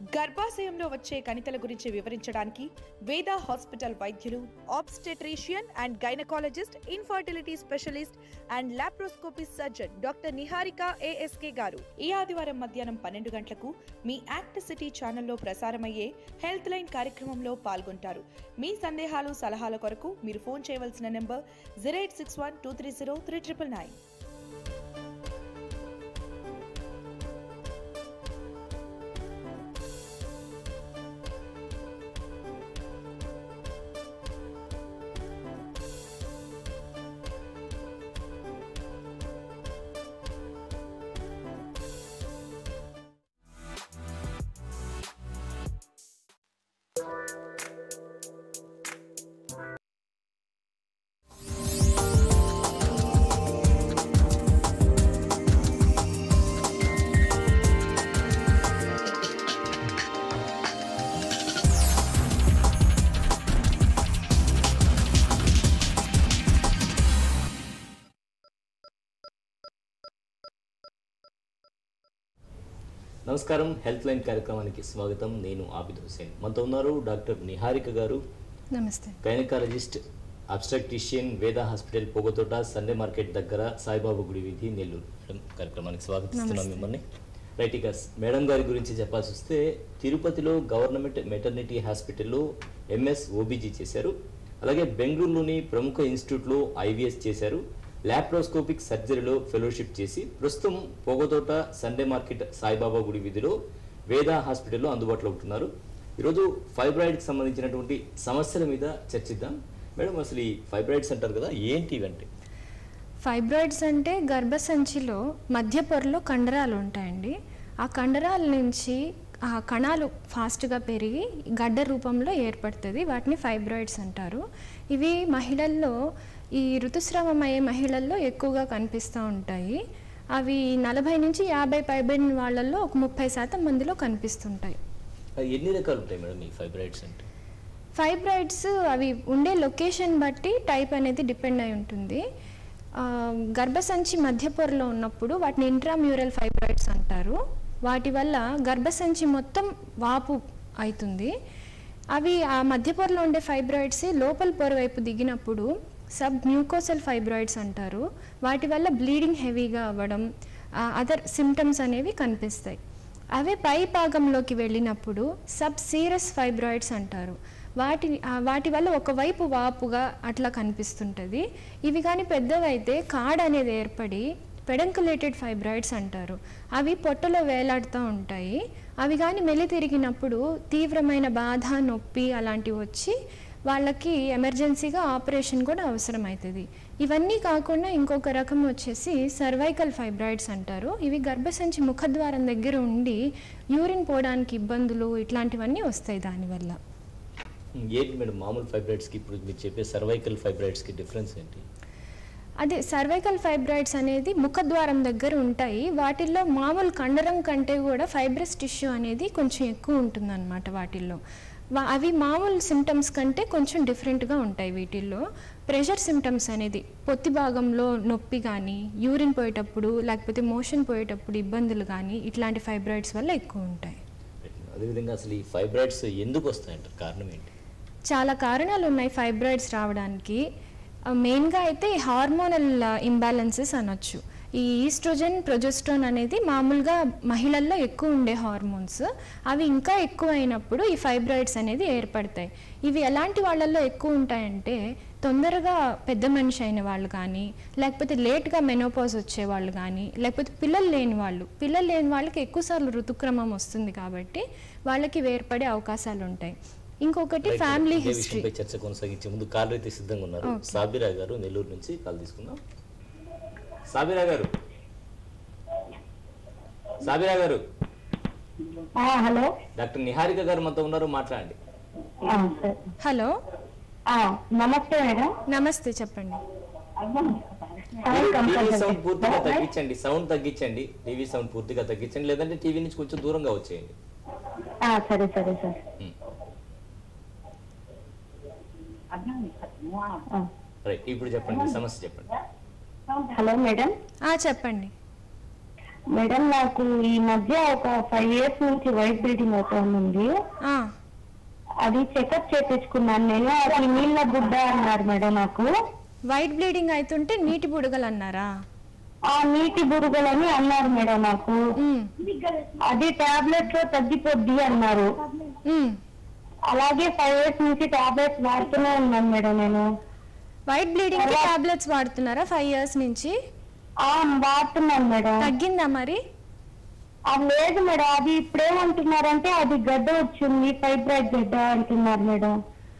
గర్భాశయంలో వచ్చే కణితల గురించి వివరించడానికి వేద హాస్పిటల్ వైద్యులు obstetrician and gynaecologist infertility specialist and laparoscopy surgeon doctor Niharika ASK garu ఈ ఆదివారం మధ్యాహ్నం పన్నెండు గంటలకు మీ యాక్ట్ సిటీ ఛానల్లో ప్రసారమయ్యే హెల్త్ లైన్ కార్యక్రమంలో పాల్గొంటారు మీ సందేహాలు సలహాల కొరకు మీరు ఫోన్ చేయవలసిన number zero eight six one two three zero three triple nine నమస్కారం హెల్త్ లైన్ కార్యక్రమానికి స్వాగతం నేను ఆబిద్ హుసేన్ మనతో ఉన్నారు డాక్టర్ నిహారిక గారు నమస్తే గైనకాలజిస్ట్ అబ్స్ట్రక్టిషియన్ వేద హాస్పిటల్ పొగతోట సండే మార్కెట్ దగ్గర సాయిబాబా గుడి వీధి నెల్లూరు మేడం కార్యక్రమానికి స్వాగతిస్తున్నాం నమస్తే. మిమ్మల్ని రైట్ ఇక మేడం గారి గురించి చెప్పాల్సి వస్తే తిరుపతిలో గవర్నమెంట్ మెటర్నిటీ హాస్పిటల్లో ఎంఎస్ ఓబీజీ చేశారు అలాగే బెంగళూరులోని ప్రముఖ ఇన్స్టిట్యూట్లో ఐవీఎస్ చేశారు ల్యాప్రోస్కోపిక్ సర్జరీలో ఫెలోషిప్ చేసి ప్రస్తుతం పొగతోట సండే మార్కెట్ సాయిబాబా గుడి వీధిలో వేద హాస్పిటల్లో అందుబాటులో ఉంటున్నారు ఈరోజు ఫైబ్రాయిడ్కి సంబంధించినటువంటి సమస్యల మీద చర్చిద్దాం మేడం అసలు ఈ ఫైబ్రాయిడ్స్ అంటారు కదా ఏంటి ఇవంటే ఫైబ్రాయిడ్స్ అంటే గర్భసంచిలో మధ్య పొరలో కండరాలు ఉంటాయండి ఆ కండరాల నుంచి ఆ కణాలు ఫాస్ట్గా పెరిగి గడ్డ రూపంలో ఏర్పడుతుంది వాటిని ఫైబ్రాయిడ్స్ అంటారు ఇవి మహిళల్లో ఈ ఋతుస్రావం అయ్యే మహిళల్లో ఎక్కువగా కనిపిస్తూ ఉంటాయి అవి నలభై నుంచి యాభై పైబడిన వాళ్ళల్లో ఒక ముప్పై శాతం మందిలో కనిపిస్తుంటాయి అది ఎన్ని రకాలు ఉంటాయి మేడం ఈ ఫైబ్రాయిడ్స్ అంటే ఫైబ్రాయిడ్స్ అవి ఉండే లొకేషన్ బట్టి టైప్ అనేది డిపెండ్ అయి ఉంటుంది ఆ, గర్భసంచి మధ్య పొరలో ఉన్నప్పుడు వాటిని ఇంట్రామ్యూరల్ ఫైబ్రాయిడ్స్ అంటారు వాటి వల్ల గర్భసంచి మొత్తం వాపు అవుతుంది అవి ఆ మధ్య పొరలో ఉండే ఫైబ్రాయిడ్స్ లోపల పొర వైపు దిగినప్పుడు సబ్ మ్యూకోసల్ ఫైబ్రాయిడ్స్ అంటారు వాటి వల్ల బ్లీడింగ్ హెవీగా అవ్వడం అదర్ సిమ్టమ్స్ అనేవి కనిపిస్తాయి అవే పై భాగంలోకి వెళ్ళినప్పుడు సబ్ సీరస్ ఫైబ్రాయిడ్స్ అంటారు వాటి ఆ వాటి వల్ల ఒకవైపు వాపుగా అట్లా కనిపిస్తుంటుంది ఇవి కానీ పెద్దవైతే కాడ అనేది ఏర్పడి పెడంకులేటెడ్ ఫైబ్రాయిడ్స్ అంటారు అవి పొట్టలో వేలాడుతూ ఉంటాయి అవి కానీ మెల్లి తిరిగినప్పుడు తీవ్రమైన బాధ నొప్పి అలాంటివి వచ్చి వాళ్ళకి ఎమర్జెన్సీగా ఆపరేషన్ కూడా అవసరం అవుతుంది ఇవన్నీ కాకుండా ఇంకొక రకం వచ్చేసి సర్వైకల్ ఫైబ్రాయిడ్స్ అంటారు ఇవి గర్భసంచి ముఖద్వారం దగ్గర ఉండి యూరిన్ పోవడానికి ఇబ్బందులు ఇట్లాంటివన్నీ వస్తాయి దానివల్ల ఏంటి మేడం మామూలు ఫైబ్రాయిడ్స్కి ఇప్పుడు మీరు చెప్పే సర్వైకల్ ఫైబ్రాయిడ్స్కి డిఫరెన్స్ ఏంటి అదే సర్వైకల్ ఫైబ్రాయిడ్స్ అనేది ముఖద్వారం దగ్గర ఉంటాయి వాటిల్లో మామూలు కండరం కంటే కూడా ఫైబ్రస్ టిష్యూ అనేది కొంచెం ఎక్కువ ఉంటుందన్నమాట వాటిల్లో వా- అవి మామూలు సిమ్టమ్స్ కంటే కొంచెం డిఫరెంట్గా ఉంటాయి వీటిల్లో ప్రెషర్ సిమ్టమ్స్ అనేది పొత్తి భాగంలో నొప్పి కానీ యూరిన్ పోయేటప్పుడు లేకపోతే మోషన్ పోయేటప్పుడు ఇబ్బందులు కానీ ఇట్లాంటి ఫైబ్రాయిడ్స్ వల్ల ఎక్కువ ఉంటాయి అదేవిధంగా అసలు ఈ ఫైబ్రాయిడ్స్ ఎందుకు వస్తాయంటారు కారణం ఏంటి చాలా కారణాలు ఉన్నాయి ఫైబ్రాయిడ్స్ రావడానికి ఆ, మెయిన్గా అయితే హార్మోనల్ ఇంబ్యాలెన్సెస్ అనొచ్చు ఈ ఈస్ట్రోజన్ ప్రొజెస్ట్రోన్ అనేది మామూలుగా మహిళల్లో ఎక్కువ ఉండే హార్మోన్స్ అవి ఇంకా ఎక్కువ అయినప్పుడు ఈ ఫైబ్రాయిడ్స్ అనేది ఏర్పడతాయి ఇవి ఎలాంటి వాళ్ళల్లో ఎక్కువ ఉంటాయంటే తొందరగా పెద్ద మనిషి అయిన వాళ్ళు కానీ లేకపోతే లేట్గా మెనోపాజ్ వచ్చే వాళ్ళు కానీ లేకపోతే పిల్లలు లేని వాళ్ళు పిల్లలు లేని వాళ్ళకి ఎక్కువసార్లు ఋతుక్రమం వస్తుంది కాబట్టి వాళ్ళకి వేర్పడే అవకాశాలు ఉంటాయి ఇంకొకటి రైట్ ఫ్యామిలీ ఇదే హిస్టరీ విషయంపై చర్చ కొనసాగించే ముందు కాల్ అయితే సిద్ధంగా ఉన్నారు ఓకే. సాబిరా గారు నెల్లూరు నుంచి కాల్ తీసుకుందాం సాబిరా గారు సాబిరా గారు ఆ, హలో డాక్టర్ నిహారిక గారు మనతో ఉన్నారు మాట్లాడండి ఆ, సరే. హలో ఆ, నమస్తే మేడం నమస్తే చెప్పండి సాయి టీవీ కంపల్సరీ. సౌండ్ పూర్తిగా తగ్గించండి సౌండ్ తగ్గించండి టీవీ సౌండ్ పూర్తిగా తగ్గించండి లేదంటే టీవీ నుంచి కొంచెం దూరంగా వచ్చేయండి ఆ, సరే సరే సార్ ఉమ్. ఆ. రైట్ ఇప్పుడు చెప్పండి మీ సమస్య చెప్పండి హలో మేడం ఆ చెప్పండి మేడం నాకు ఈ మధ్య ఒక ఫైవ్ ఇయర్స్ నుంచి వైట్ బ్లీడింగ్ అవుతుంది ఆ, అది చెకప్ చేపించుకున్నాను నేను అది నీళ్ళ గుడ్డ అన్నారు మేడం నాకు వైట్ బ్లీడింగ్ అవుతుంటే నీటి బుడగలు అన్నారా ఆ నీటి బురుగులని అన్నారు మేడం నాకు ఉమ్, అది టాబ్లెట్ లో తగ్గిపోద్ది అన్నారు ఉమ్. అలాగే ఫైవ్ ఇయర్స్ నుంచి టాబ్లెట్స్ వాడుతూనే ఉన్నాను మేడం నేను వైట్ బ్లీడింగ్ కి టాబ్లెట్స్ వాడుతున్నారా ఫైవ్ ఇయర్స్ నుంచి ఆ వాడుతున్నాను మేడం తగ్గిందా మరి అది లేదు మేడం అది ఇప్పుడేమంటున్నారంటే అది గడ్డ వచ్చింది ఫైబ్రాయిడ్ గడ్డ అంటున్నారు మేడం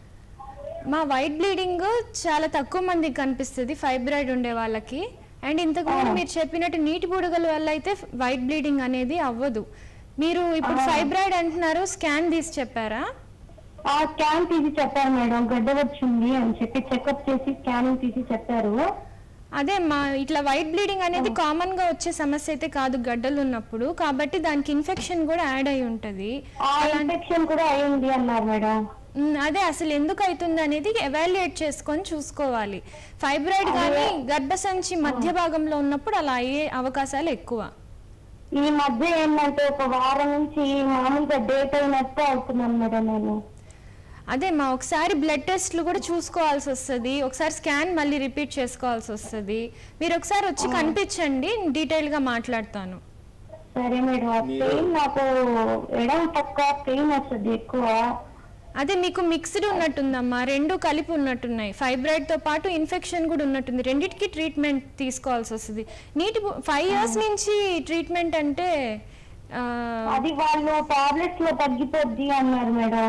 మా వైట్ బ్లీడింగ్ చాలా తక్కువ మందికి కనిపిస్తుంది ఫైబ్రాయిడ్ ఉండే వాళ్ళకి అండ్ ఇంతకు ముందు మీరు చెప్పినట్టు నీటి బుడగల వల్ల అయితే వైట్ బ్లీడింగ్ అనేది అవ్వదు మీరు ఇప్పుడు ఫైబ్రాయిడ్ అంటున్నారు స్కాన్ తీసి చెప్పారా ఆ స్కాన్ తీసి చెప్పారు మేడం గడ్డ వచ్చింది అని చెప్పి చెకప్ చేసి స్కానింగ్ తీసి చెప్పారు అదే మా ఇట్లా వైట్ బ్లీడింగ్ అనేది కామన్ గా వచ్చే సమస్య అయితే కాదు గడ్డలు ఉన్నప్పుడు కాబట్టి దానికి ఇన్ఫెక్షన్ కూడా యాడ్ అయి ఉంటది ఆ ఇన్ఫెక్షన్ కూడా అయింది అన్నారు మేడం ఉమ్, అదే అసలు ఎందుకు అవుతుంది అనేది ఎవాల్యుయేట్ చేసుకొని చూసుకోవాలి ఫైబ్రాయిడ్ కానీ గర్భసంచి మధ్య భాగంలో ఉన్నప్పుడు అలా అయ్యే అవకాశాలు ఎక్కువ ఈ మధ్య ఏంటంటే ఒక వారం నుంచి మామూలుగా డేట్ అయినట్టు అవుతున్నాను మేడం నేను అదే మా ఒకసారి బ్లడ్ టెస్ట్లు కూడా చూసుకోవాల్సి వస్తుంది ఒకసారి స్కాన్ మళ్ళీ రిపీట్ చేసుకోవాల్సి వస్తుంది మీరు ఒకసారి వచ్చి కనిపించండి డీటెయిల్ గా మాట్లాడతాను సరే మేడం ఆ మీరు- పెయిన్ నాకు ఎడం పక్క పెయిన్ వస్తుంది ఎక్కువ అదే మీకు మిక్స్డ్ ఉన్నట్టుందమ్మా రెండు కలిపి ఉన్నట్టున్నాయి ఫైబ్రాయిడ్ తో పాటు ఇన్ఫెక్షన్ కూడా ఉన్నట్టుంది రెండిటికి ట్రీట్మెంట్ తీసుకోవాల్సి వస్తుంది నీటి ఫైవ్ ఇయర్స్ నుంచి ట్రీట్మెంట్ అంటే ఆ, అది వాళ్ళు టాబ్లెట్స్ లో తగ్గిపోద్ది అన్నారు మేడం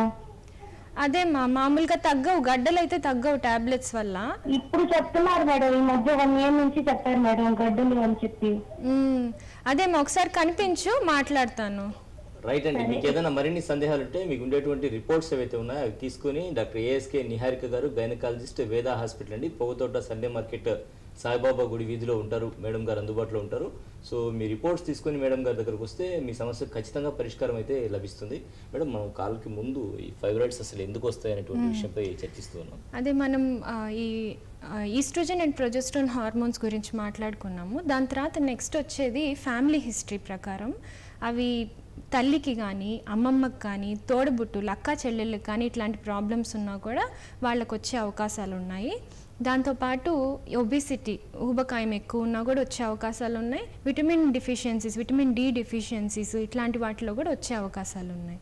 అదే మా మామూలుగా తగ్గవు గడ్డలు అయితే తగ్గవు టాబ్లెట్స్ వల్ల ఇప్పుడు చెప్తున్నారు మేడం ఈ మధ్య వన్ ఇయర్ నుంచి చెప్పారు మేడం గడ్డలు అని చెప్పి మ్మ్. అదే మా ఒకసారి కనిపించు మాట్లాడతాను రైట్ అండి మీకు ఏదైనా మరిన్ని సందేహాలు ఉంటే మీకు ఉండేటువంటి రిపోర్ట్స్ ఏవైతే ఉన్నాయో అవి తీసుకుని డాక్టర్ ఏఎస్కే నిహారిక గారు గైనకాలజిస్ట్ వేదా హాస్పిటల్ అండి పొగతోట సండే మార్కెట్ సాయిబాబా గుడి వీధిలో ఉంటారు మేడం గారు అందుబాటులో ఉంటారు సో మీ రిపోర్ట్స్ తీసుకొని మేడం గారి దగ్గరకు వస్తే మీ సమస్య ఖచ్చితంగా పరిష్కారం అయితే లభిస్తుంది మేడం మనం కాల్కి ముందు ఈ ఫైబ్రాయిడ్స్ అసలు ఎందుకు వస్తాయి అనేటువంటి విషయంపై చర్చిస్తూ ఉన్నాం అదే మనం ఆ, ఈ ఈస్ట్రోజన్ అండ్ ప్రొజెస్ట్రోన్ హార్మోన్స్ గురించి మాట్లాడుకున్నాము దాని తర్వాత నెక్స్ట్ వచ్చేది ఫ్యామిలీ హిస్టరీ ప్రకారం అవి తల్లికి కానీ అమ్మమ్మకి కానీ తోడబుట్టు లక్క చెల్లెళ్ళకి కానీ ఇట్లాంటి ప్రాబ్లమ్స్ ఉన్నా కూడా వాళ్ళకు వచ్చే అవకాశాలు ఉన్నాయి దాంతోపాటు ఒబిసిటీ ఊబకాయం ఎక్కువ ఉన్నా కూడా వచ్చే అవకాశాలు ఉన్నాయి vitamin deficiencies vitamin D deficiencies ఇట్లాంటి వాటిలో కూడా వచ్చే అవకాశాలు ఉన్నాయి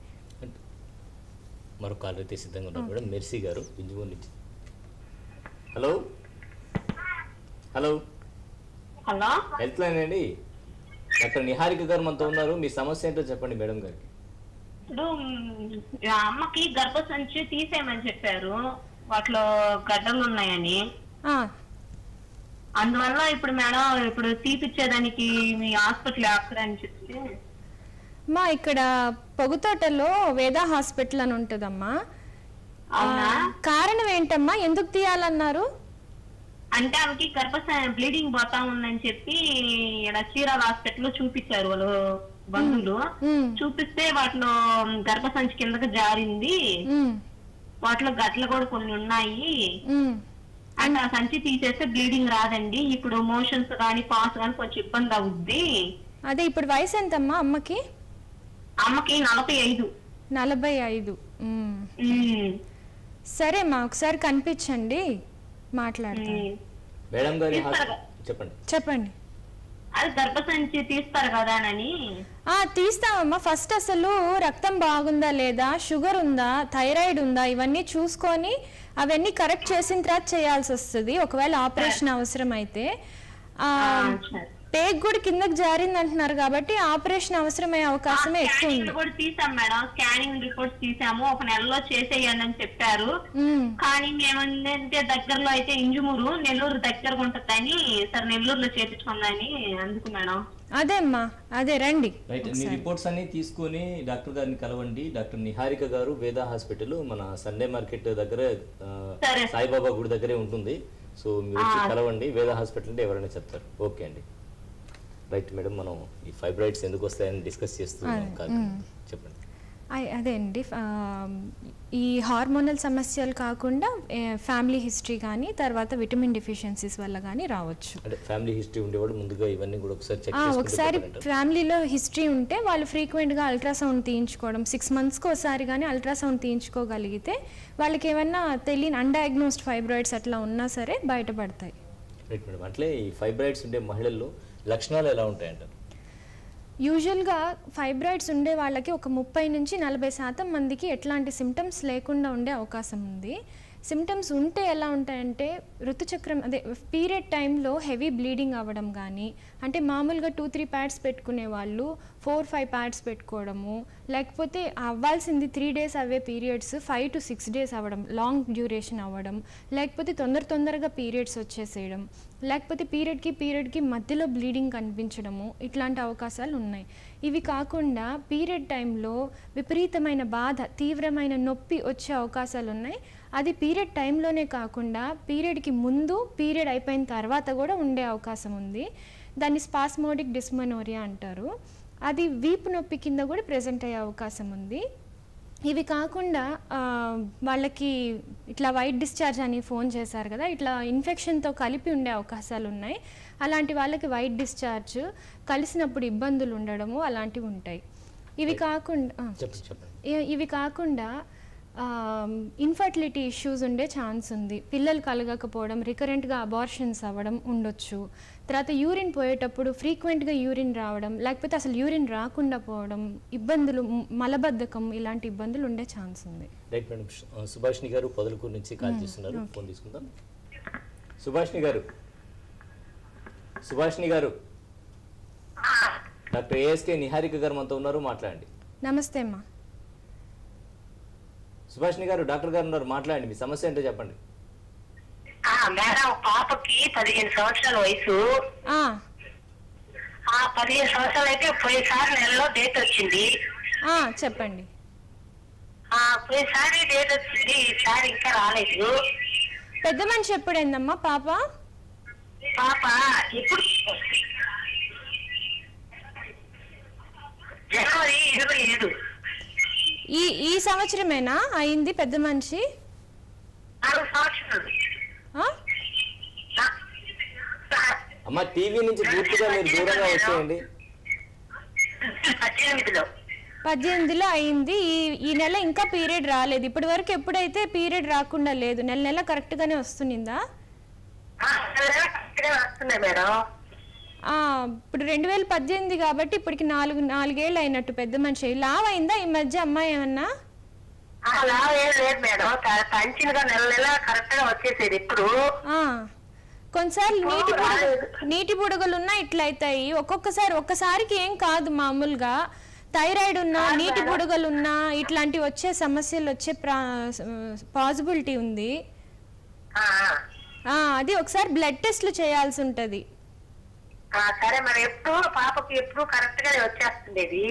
మరో కాల్ అయితే సిద్ధంగా ఉన్నారు మేడం మెర్సీ గారు వింజమూరు నుంచి hello hello hello health line అండి డాక్టర్ నిహారిక గారు మనతో ఉన్నారు మీ సమస్య ఏంటో చెప్పండి మేడం గారికి ఇప్పుడు మ్, ఆ అమ్మకి గర్భసంచి తీసేయమని చెప్పారు వాటిలో గడ్డలు ఉన్నాయని ఆ, అందువల్ల ఇప్పుడు మేడం ఇప్పుడు తీపిచ్చేదానికి మీ హాస్పిటల్ ఎక్కడ అని చెప్తే మా ఇక్కడ పొగుతోటలో వేదా హాస్పిటల్ అని ఉంటుందమ్మా ఆ, అవునా కారణం ఏంటమ్మా ఎందుకు తీయాలన్నారు అంటే ఆమెకి గర్భస బ్లీడింగ్ పోతా ఉందని చెప్పి ఇక్కడ చీరాల హాస్పిటల్ లో చూపించారు వాళ్ళు బంధువులు ఉమ్, చూపిస్తే వాటిలో గర్భసంచి కిందకి జారింది ఉమ్, వాటిలో గడ్డలు కూడా కొన్ని ఉన్నాయి ఉమ్. అంటే ఆ సంచి తీసేస్తే బ్లీడింగ్ రాదండి ఇప్పుడు మోషన్స్ కానీ పాస్ కానీ కొంచెం ఇబ్బంది అవుద్ది అదే ఇప్పుడు వయసు ఎంతమ్మా అమ్మకి అమ్మకి నలభై ఐదు నలభై ఐదు ఉమ్. ఉమ్, సరే మా ఒకసారి కనిపించండి మాట్లాడతాను ఉమ్. మేడం గారి తీస్తారా? హాస్పిటల్ చెప్పండి చెప్పండి అది గర్భసంచి తీస్తారు కదా అని ఆ తీస్తామమ్మా ఫస్ట్ అసలు రక్తం బాగుందా లేదా షుగర్ ఉందా థైరాయిడ్ ఉందా ఇవన్నీ చూసుకొని అవన్నీ కరెక్ట్ చేసిన తర్వాత చేయాల్సి వస్తుంది ఒకవేళ ఆపరేషన్ అవసరం అయితే ఆ, సరే. పేగ్ కూడా కిందకి జారింది అంటున్నారు కాబట్టి ఆపరేషన్ అవసరమయ్యే అవకాశమే ఎక్కువ స్కానింగ్ ఉంది కూడా తీసాం మేడం స్కానింగ్ రిపోర్ట్స్ తీసాము ఒక నెలలో చేసేయండి అని చెప్పారు ఉమ్, కానీ మేమంటే దగ్గరలో అయితే ఇంజుమూరు నెల్లూరు దగ్గరగా ఉంటుందని సరే నెల్లూరులో చేపించుకుందని అందుకు మేడం అదే అమ్మా అదే రండి రైట్ మీ రిపోర్ట్స్ అన్ని తీసుకొని డాక్టర్ గారిని కలవండి డాక్టర్ నిహారిక గారు వేద హాస్పిటల్ మన సండే మార్కెట్ దగ్గర ఆ, సరే. సాయిబాబా గుడి దగ్గరే ఉంటుంది సో మీరు వచ్చి కలవండి వేద హాస్పిటల్ అంటే ఎవరైనా చెప్తారు ఓకే అండి రైట్ మేడం మనం ఈ ఫైబ్రాయిడ్స్ ఎందుకు వస్తాయని డిస్కస్ చేస్తున్నాం కాదు చెప్పండి అయ్- అదే అండి ఆ, ఈ హార్మోనల్ సమస్యలు కాకుండా ఫ్యామిలీ హిస్టరీ కానీ తర్వాత విటమిన్ డిఫిషియన్సీస్ వల్ల కానీ రావచ్చు అంటే ఫ్యామిలీ హిస్టరీ ఉండేవాడు ముందుగా ఇవన్నీ కూడా ఒకసారి చెక్ ఆ, చేసుకుంటే ఒకసారి better అంటారు. ఫ్యామిలీలో హిస్టరీ ఉంటే వాళ్ళు ఫ్రీక్వెంట్గా అల్ట్రాసౌండ్ తీయించుకోవడం సిక్స్ మంత్స్కి ఒకసారి కానీ అల్ట్రాసౌండ్ తీయించుకోగలిగితే వాళ్ళకి ఏమన్నా తెలియని అన్డయాగ్నోస్డ్ ఫైబ్రాయిడ్స్ అట్లా ఉన్నా సరే బయటపడతాయి రైట్ మేడం అట్లే ఈ ఫైబ్రాయిడ్స్ ఉండే మహిళల్లో లక్షణాలు ఎలా ఉంటాయంటారు యూజువల్గా ఫైబ్రాయిడ్స్ ఉండే వాళ్ళకి ఒక ముప్పై నుంచి నలభై శాతం మందికి ఎట్లాంటి సిమ్టమ్స్ లేకుండా ఉండే అవకాశం ఉంది సిమ్టమ్స్ ఉంటే ఎలా ఉంటాయంటే ఋతుచక్రం అదే పీరియడ్ టైంలో హెవీ బ్లీడింగ్ అవ్వడం కానీ అంటే మామూలుగా టూ త్రీ ప్యాడ్స్ పెట్టుకునే వాళ్ళు ఫోర్ ఫైవ్ ప్యాడ్స్ పెట్టుకోవడము లేకపోతే అవ్వాల్సింది త్రీ డేస్ అవే periods five to six days అవ్వడం లాంగ్ డ్యూరేషన్ అవ్వడం లేకపోతే తొందర తొందరగా పీరియడ్స్ వచ్చేసేయడం లేకపోతే పీరియడ్కి పీరియడ్కి మధ్యలో బ్లీడింగ్ కనిపించడము ఇట్లాంటి అవకాశాలు ఉన్నాయి ఇవి కాకుండా పీరియడ్ టైంలో విపరీతమైన బాధ తీవ్రమైన నొప్పి వచ్చే అవకాశాలు ఉన్నాయి అది పీరియడ్ టైంలోనే కాకుండా పీరియడ్కి ముందు పీరియడ్ అయిపోయిన తర్వాత కూడా ఉండే అవకాశం ఉంది దాన్ని స్పాస్మోడిక్ డిస్మనోరియా అంటారు అది వీపు నొప్పి కింద కూడా ప్రజెంట్ అయ్యే అవకాశం ఉంది ఇవి కాకుండా ఆ, వాళ్ళకి ఇట్లా వైట్ డిశ్చార్జ్ అని ఫోన్ చేశారు కదా ఇట్లా ఇన్ఫెక్షన్తో కలిపి ఉండే అవకాశాలు ఉన్నాయి అలాంటి వాళ్ళకి వైట్ డిశ్చార్జ్ కలిసినప్పుడు ఇబ్బందులు ఉండడము అలాంటివి ఉంటాయి ఇవి కాకుండా ఆ, చెప్పండి చెప్పండి ఇ- ఇవి కాకుండా ఇన్ఫర్టిలిటీ ఇష్యూస్ ఉండే ఛాన్స్ ఉంది పిల్లలు కలగకపోవడం రికరెంట్గా అబార్షన్స్ అవ్వడం ఉండొచ్చు తర్వాత యూరిన్ పోయేటప్పుడు ఫ్రీక్వెంట్గా యూరిన్ రావడం లేకపోతే అసలు యూరిన్ రాకుండా పోవడం ఇబ్బందులు మ్, మలబద్ధకం ఇలాంటి ఇబ్బందులు ఉండే ఛాన్స్ ఉంది రైట్ మేడం ఆ, సుభాష్ని గారు పొదలకూరు నుంచి కాల్ చేస్తున్నారు ఫోన్ తీసుకుందాం సుభాష్ని గారు సుభాష్ని గారు డాక్టర్ ఏఎస్కే నిహారిక గారు మనతో ఉన్నారు మాట్లాడండి నమస్తే అమ్మా సుభాష్ని గారు డాక్టర్ గారు ఉన్నారు మాట్లాడండి మీ సమస్య ఏంటో చెప్పండి ఆ మేడం పాపకి పదిహేను సంవత్సరాల వయసు ఆ, ఆ పదిహేను సంవత్సరాలు అయితే పోయినసారి నెలలో డేట్ వచ్చింది ఆ, చెప్పండి ఆ పోయినసారి డేట్ వచ్చింది ఈసారి ఇంకా రాలేదు పెద్ద మనిషి ఎప్పుడైందమ్మా పాప పాప ఇప్పుడు జనవరి ఇరవై ఏడు ఈ ఈ సంవత్సరమేనా అయింది పెద్ద మనిషి నాలుగు సంవత్సరాలు ఆ? నా- నా- అమ్మ టీవీ నుంచి పూర్తిగా మీరు దూరంగా వచ్చేయండి పద్దెనిమిదిలో పద్దెనిమిదిలో అయింది ఈ ఈ నెల ఇంకా పీరియడ్ రాలేదు ఇప్పటి వరకు ఎప్పుడైతే పీరియడ్ రాకుండా లేదు నెల నెల కరెక్ట్గానే వస్తుందా ఆ, కరెక్ట్గా వస్తున్నాయి మేడం ఆ, ఇప్పుడు రెండు వేల పద్దెనిమిది కాబట్టి ఇప్పటికి నాలుగు నాలుగేళ్ళు అయినట్టు పెద్ద మనిషి లావ్ అయిందా ఈ మధ్య అమ్మాయి ఏమన్నా అలా ఏం లేదు మేడం పంచినగా నెల నెల కరెక్ట్ గా వచ్చేసేది ఇప్పుడు ఆ, కొన్నిసార్లు నీటి బుడగలు నీటి బుడగలు ఉన్నా ఇట్లా అవుతాయి ఒక్కొక్కసారి ఒక్కసారికి ఏం కాదు మామూలుగా థైరాయిడ్ ఉన్నా నీటి బుడగలు ఉన్నా ఇట్లాంటివి వచ్చే సమస్యలు వచ్చే పాసిబిలిటీ ఉంది ఆ, ఆ, అది ఒకసారి బ్లడ్ టెస్ట్లు చేయాల్సి ఉంటుంది ఆ, సరే మరి ఎప్పుడు పాపకి ఎప్పుడు కరెక్ట్ గానే వచ్చేస్తుండేది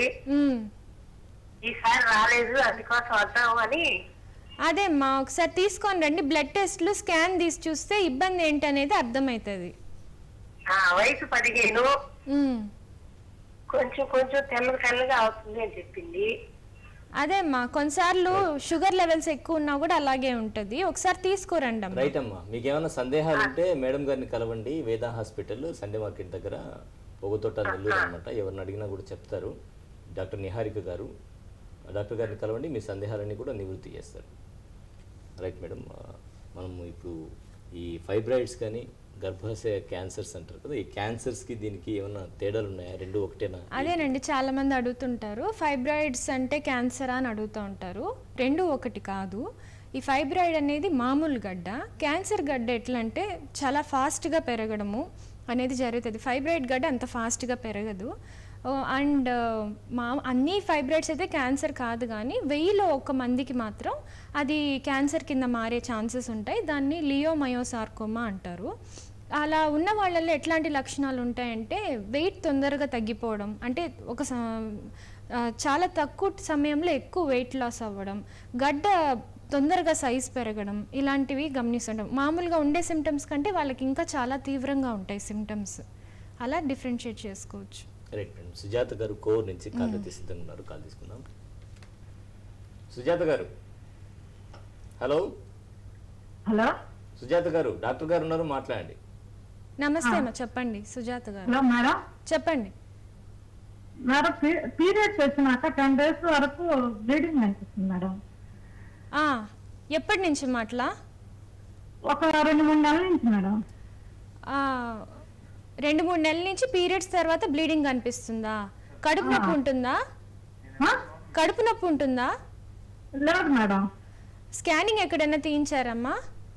ఈసారి రాలేదు అందుకోసం వద్దాము అని అదే అమ్మా ఒకసారి తీసుకొని రండి బ్లడ్ టెస్ట్లు స్కాన్ తీసి చూస్తే ఇబ్బంది ఏంటనేది అర్థమవుతుంది ఆ వయసు పదిహేను ఉమ్. కొంచెం కొంచెం తెల్లగా తెల్లగా అవుతుంది అని చెప్పింది అదే అమ్మా కొన్నిసార్లు షుగర్ లెవెల్స్ ఎక్కువ ఉన్నా కూడా అలాగే ఉంటుంది ఒకసారి తీసుకోరండి అమ్మా రైట్ అమ్మా మీకు ఏమైనా సందేహాలు ఉంటే మేడం గారిని కలవండి వేద హాస్పిటల్ సండే మార్కెట్ దగ్గర పొగతోట నెల్లూరు అనమాట ఎవరిని అడిగినా కూడా చెప్తారు డాక్టర్ నిహారిక గారు డాక్టర్ గారిని కలవండి మీ సందేహాలన్నీ కూడా నివృత్తి చేస్తారు రైట్ మేడం ఆ, మనము ఇప్పుడు ఈ ఫైబ్రాయిడ్స్ కానీ గర్భాశయ క్యాన్సర్స్ అంటారు కదా ఈ క్యాన్సర్స్కి దీనికి ఏమైనా తేడాలు ఉన్నాయా రెండు ఒకటేనా అదేనండి చాలా మంది అడుగుతుంటారు ఫైబ్రాయిడ్స్ అంటే క్యాన్సర్ అని అడుగుతూ ఉంటారు రెండు ఒకటి కాదు ఈ ఫైబ్రాయిడ్ అనేది మామూలు గడ్డ క్యాన్సర్ గడ్డ ఎట్లా అంటే చాలా ఫాస్ట్గా పెరగడము అనేది జరుగుతుంది ఫైబ్రాయిడ్ గడ్డ అంత ఫాస్ట్గా పెరగదు అండ్ మా అన్ని ఫైబ్రాయిడ్స్ అయితే క్యాన్సర్ కాదు కానీ వెయ్యిలో ఒక మందికి మాత్రం అది క్యాన్సర్ కింద మారే ఛాన్సెస్ ఉంటాయి దాన్ని లియోమయోసార్కోమా అంటారు అలా ఉన్న వాళ్ళల్లో ఎట్లాంటి లక్షణాలు ఉంటాయంటే వెయిట్ తొందరగా తగ్గిపోవడం అంటే ఒక స- ఆ, చాలా తక్కువ సమయంలో ఎక్కువ వెయిట్ లాస్ అవ్వడం గడ్డ తొందరగా సైజ్ పెరగడం ఇలాంటివి గమనిస్తుంటాం మామూలుగా ఉండే సిమ్టమ్స్ కంటే వాళ్ళకి ఇంకా చాలా తీవ్రంగా ఉంటాయి సిమ్టమ్స్ అలా డిఫరెన్షియేట్ చేసుకోవచ్చు రైట్ మేడం సుజాత గారు కోర్ నుంచి కాల్ అయితే సిద్ధంగా ఉన్నారు కాల్ తీసుకుందాం సుజాత గారు హలో హలో సుజాత గారు డాక్టర్ గారు ఉన్నారు మాట్లాడండి నమస్తే అమ్మా చెప్పండి సుజాత గారు హలో మేడం చెప్పండి మేడం పీరియడ్స్ వచ్చినాక టెన్ డేస్ వరకు బ్లీడింగ్ అనిపిస్తుంది మేడం ఆ, ఎప్పటి నుంచి మాట్లా ఒక రెండు మూడు నెలల నుంచి మేడం ఆ, రెండు మూడు నెలల నుంచి పీరియడ్స్ తర్వాత బ్లీడింగ్ అనిపిస్తుందా కడుపు నొప్పి ఉంటుందా ఆ? కడుపు నొప్పి ఉంటుందా లేదు మేడం స్కానింగ్ ఎక్కడైనా తీయించారమ్మా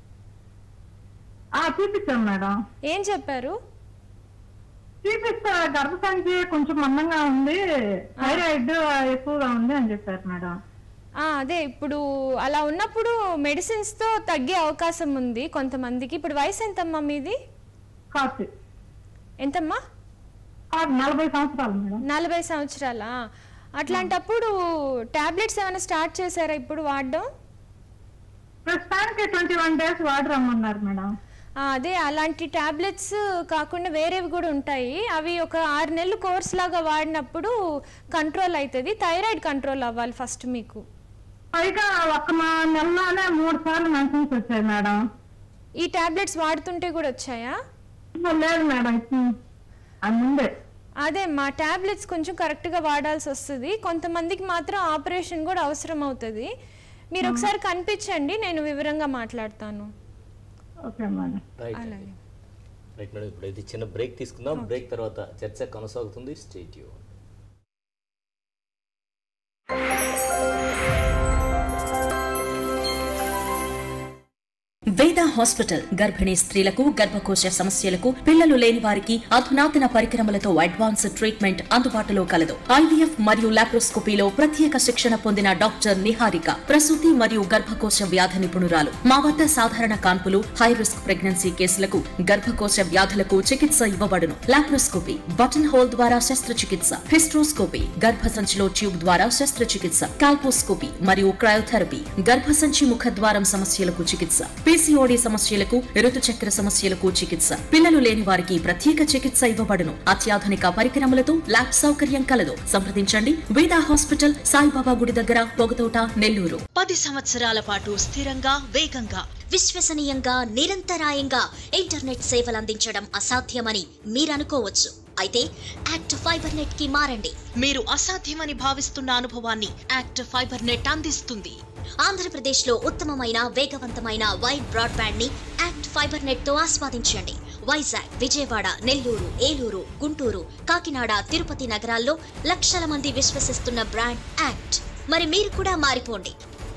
ఆ చూపించాం మేడం ఏం చెప్పారు చూపిస్తే గర్భసంచి కొంచెం మందంగా ఉంది థైరాయిడ్ ఎక్కువగా ఉంది అని చెప్పారు మేడం ఆ, అదే ఇప్పుడు అలా ఉన్నప్పుడు మెడిసిన్స్ తో తగ్గే అవకాశం ఉంది కొంతమందికి ఇప్పుడు వయసు ఎంతమ్మా మీది కాదు ఎంతమ్మా కాదు నలభై సంవత్సరాలు మేడం నలభై సంవత్సరాలా అట్లాంటప్పుడు టాబ్లెట్స్ ఏమైనా స్టార్ట్ చేశారా ఇప్పుడు వాడడం ప్రస్తుతానికి ట్వంటీ వన్ డేస్ వాడరమ్మన్నారు మేడం ఆ, అదే అలాంటి టాబ్లెట్స్ కాకుండా వేరేవి కూడా ఉంటాయి అవి ఒక ఆరు నెలలు కోర్స్ లాగా వాడినప్పుడు కంట్రోల్ అవుతుంది థైరాయిడ్ కంట్రోల్ అవ్వాలి ఫస్ట్ మీకు పైగా ఒక మా నెలలోనే మూడు సార్లు మెన్షన్స్ వచ్చాయి మేడం ఈ టాబ్లెట్స్ వాడుతుంటే కూడా వచ్చాయా లేదు మేడం అది ముందే అదే మా టాబ్లెట్స్ కొంచెం కరెక్ట్గా వాడాల్సి వస్తుంది కొంతమందికి మాత్రం ఆపరేషన్ కూడా అవసరం అవుతుంది మీరు ఒకసారి కనిపించండి నేను వివరంగా మాట్లాడతాను ఓకే మేడం రైట్ అలాగే రైట్ మేడం ఇప్పుడైతే చిన్న బ్రేక్ తీసుకుందాం బ్రేక్ తర్వాత చర్చ కొనసాగుతుంది స్టేట్ యూ వేద హాస్పిటల్ గర్భిణీ స్త్రీలకు గర్భకోశ సమస్యలకు పిల్లలు లేని వారికి అధునాతన పరికరములతో అడ్వాన్స్ ట్రీట్మెంట్ అందుబాటులో కలదు ఐవీఎఫ్ మరియు లాప్రోస్కోపీలో ప్రత్యేక శిక్షణ పొందిన డాక్టర్ నిహారిక ప్రసూతి మరియు గర్భకోశ వ్యాధి నిపుణురాలు మా వద్ద సాధారణ కాన్పులు హై రిస్క్ ప్రెగ్నెన్సీ కేసులకు గర్భకోశ వ్యాధులకు చికిత్స ఇవ్వబడును లాప్రోస్కోపీ బటన్ హోల్ ద్వారా శస్త్రచికిత్స హిస్ట్రోస్కోపీ గర్భసంచిలో ట్యూబ్ ద్వారా శస్త్రచికిత్స కాల్పోస్కోపీ మరియు క్రయోథెరపీ గర్భసంచి ముఖద్వారం సమస్యలకు చికిత్స పీసీఓడి సమస్యలకు ఋతుచక్ర సమస్యలకు చికిత్స పిల్లలు లేని వారికి ప్రత్యేక చికిత్స ఇవ్వబడును అత్యాధునిక పరికరములతో ల్యాబ్ సౌకర్యం కలదు సంప్రదించండి వేదా హాస్పిటల్ సాయిబాబా గుడి దగ్గర పొగతోట నెల్లూరు పది సంవత్సరాల పాటు స్థిరంగా వేగంగా విశ్వసనీయంగా నిరంతరాయంగా ఇంటర్నెట్ సేవలు అందించడం అసాధ్యమని మీరనుకోవచ్చు అయితే యాక్ట్ ఫైబర్ నెట్ కి మారండి మీరు అసాధ్యమని భావిస్తున్న అనుభవాన్ని యాక్ట్ ఫైబర్ నెట్ అందిస్తుంది ఆంధ్రప్రదేశ్ లో ఉత్తమమైన వేగవంతమైన వైడ్ బ్రాడ్బ్యాండ్ ని యాక్ట్ ఫైబర్ నెట్ తో ఆస్వాదించండి వైజాగ్ విజయవాడ నెల్లూరు ఏలూరు గుంటూరు కాకినాడ తిరుపతి నగరాల్లో లక్షల మంది విశ్వసిస్తున్న బ్రాండ్ యాక్ట్ మరి మీరు కూడా మారిపోండి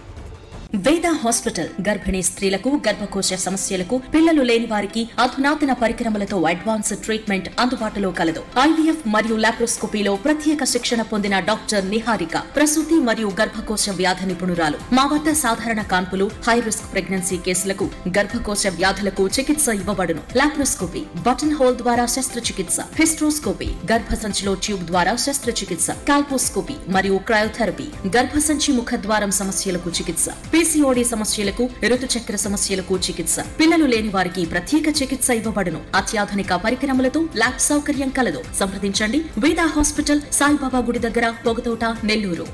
వేద హాస్పిటల్ గర్భిణీ స్త్రీలకు గర్భకోశ సమస్యలకు పిల్లలు లేని వారికి అధునాతన పరికరములతో అడ్వాన్స్ ట్రీట్మెంట్ అందుబాటులో కలదు ఐవీఎఫ్ మరియు లాప్రోస్కోపీలో ప్రత్యేక శిక్షణ పొందిన డాక్టర్ నిహారిక ప్రసూతి మరియు గర్భకోశ వ్యాధి నిపుణురాలు మా వద్ద సాధారణ కాన్పులు హై రిస్క్ ప్రెగ్నెన్సీ కేసులకు గర్భకోశ వ్యాధులకు చికిత్స ఇవ్వబడును లాప్రోస్కోపీ బటన్ హోల్ ద్వారా శస్త్రచికిత్స హిస్ట్రోస్కోపీ గర్భసంచిలో ట్యూబ్ ద్వారా శస్త్రచికిత్స కాల్పోస్కోపీ మరియు క్రయోథెరపీ గర్భసంచి ముఖద్వారం సమస్యలకు చికిత్స పీసీఓడి సమస్యలకు ఋతుచక్ర సమస్యలకు చికిత్స పిల్లలు లేని వారికి ప్రత్యేక చికిత్స ఇవ్వబడును అత్యాధునిక పరికరములతో ల్యాబ్ సౌకర్యం కలదు సంప్రదించండి వేదా హాస్పిటల్ సాయిబాబా గుడి దగ్గర Pogathota Nellore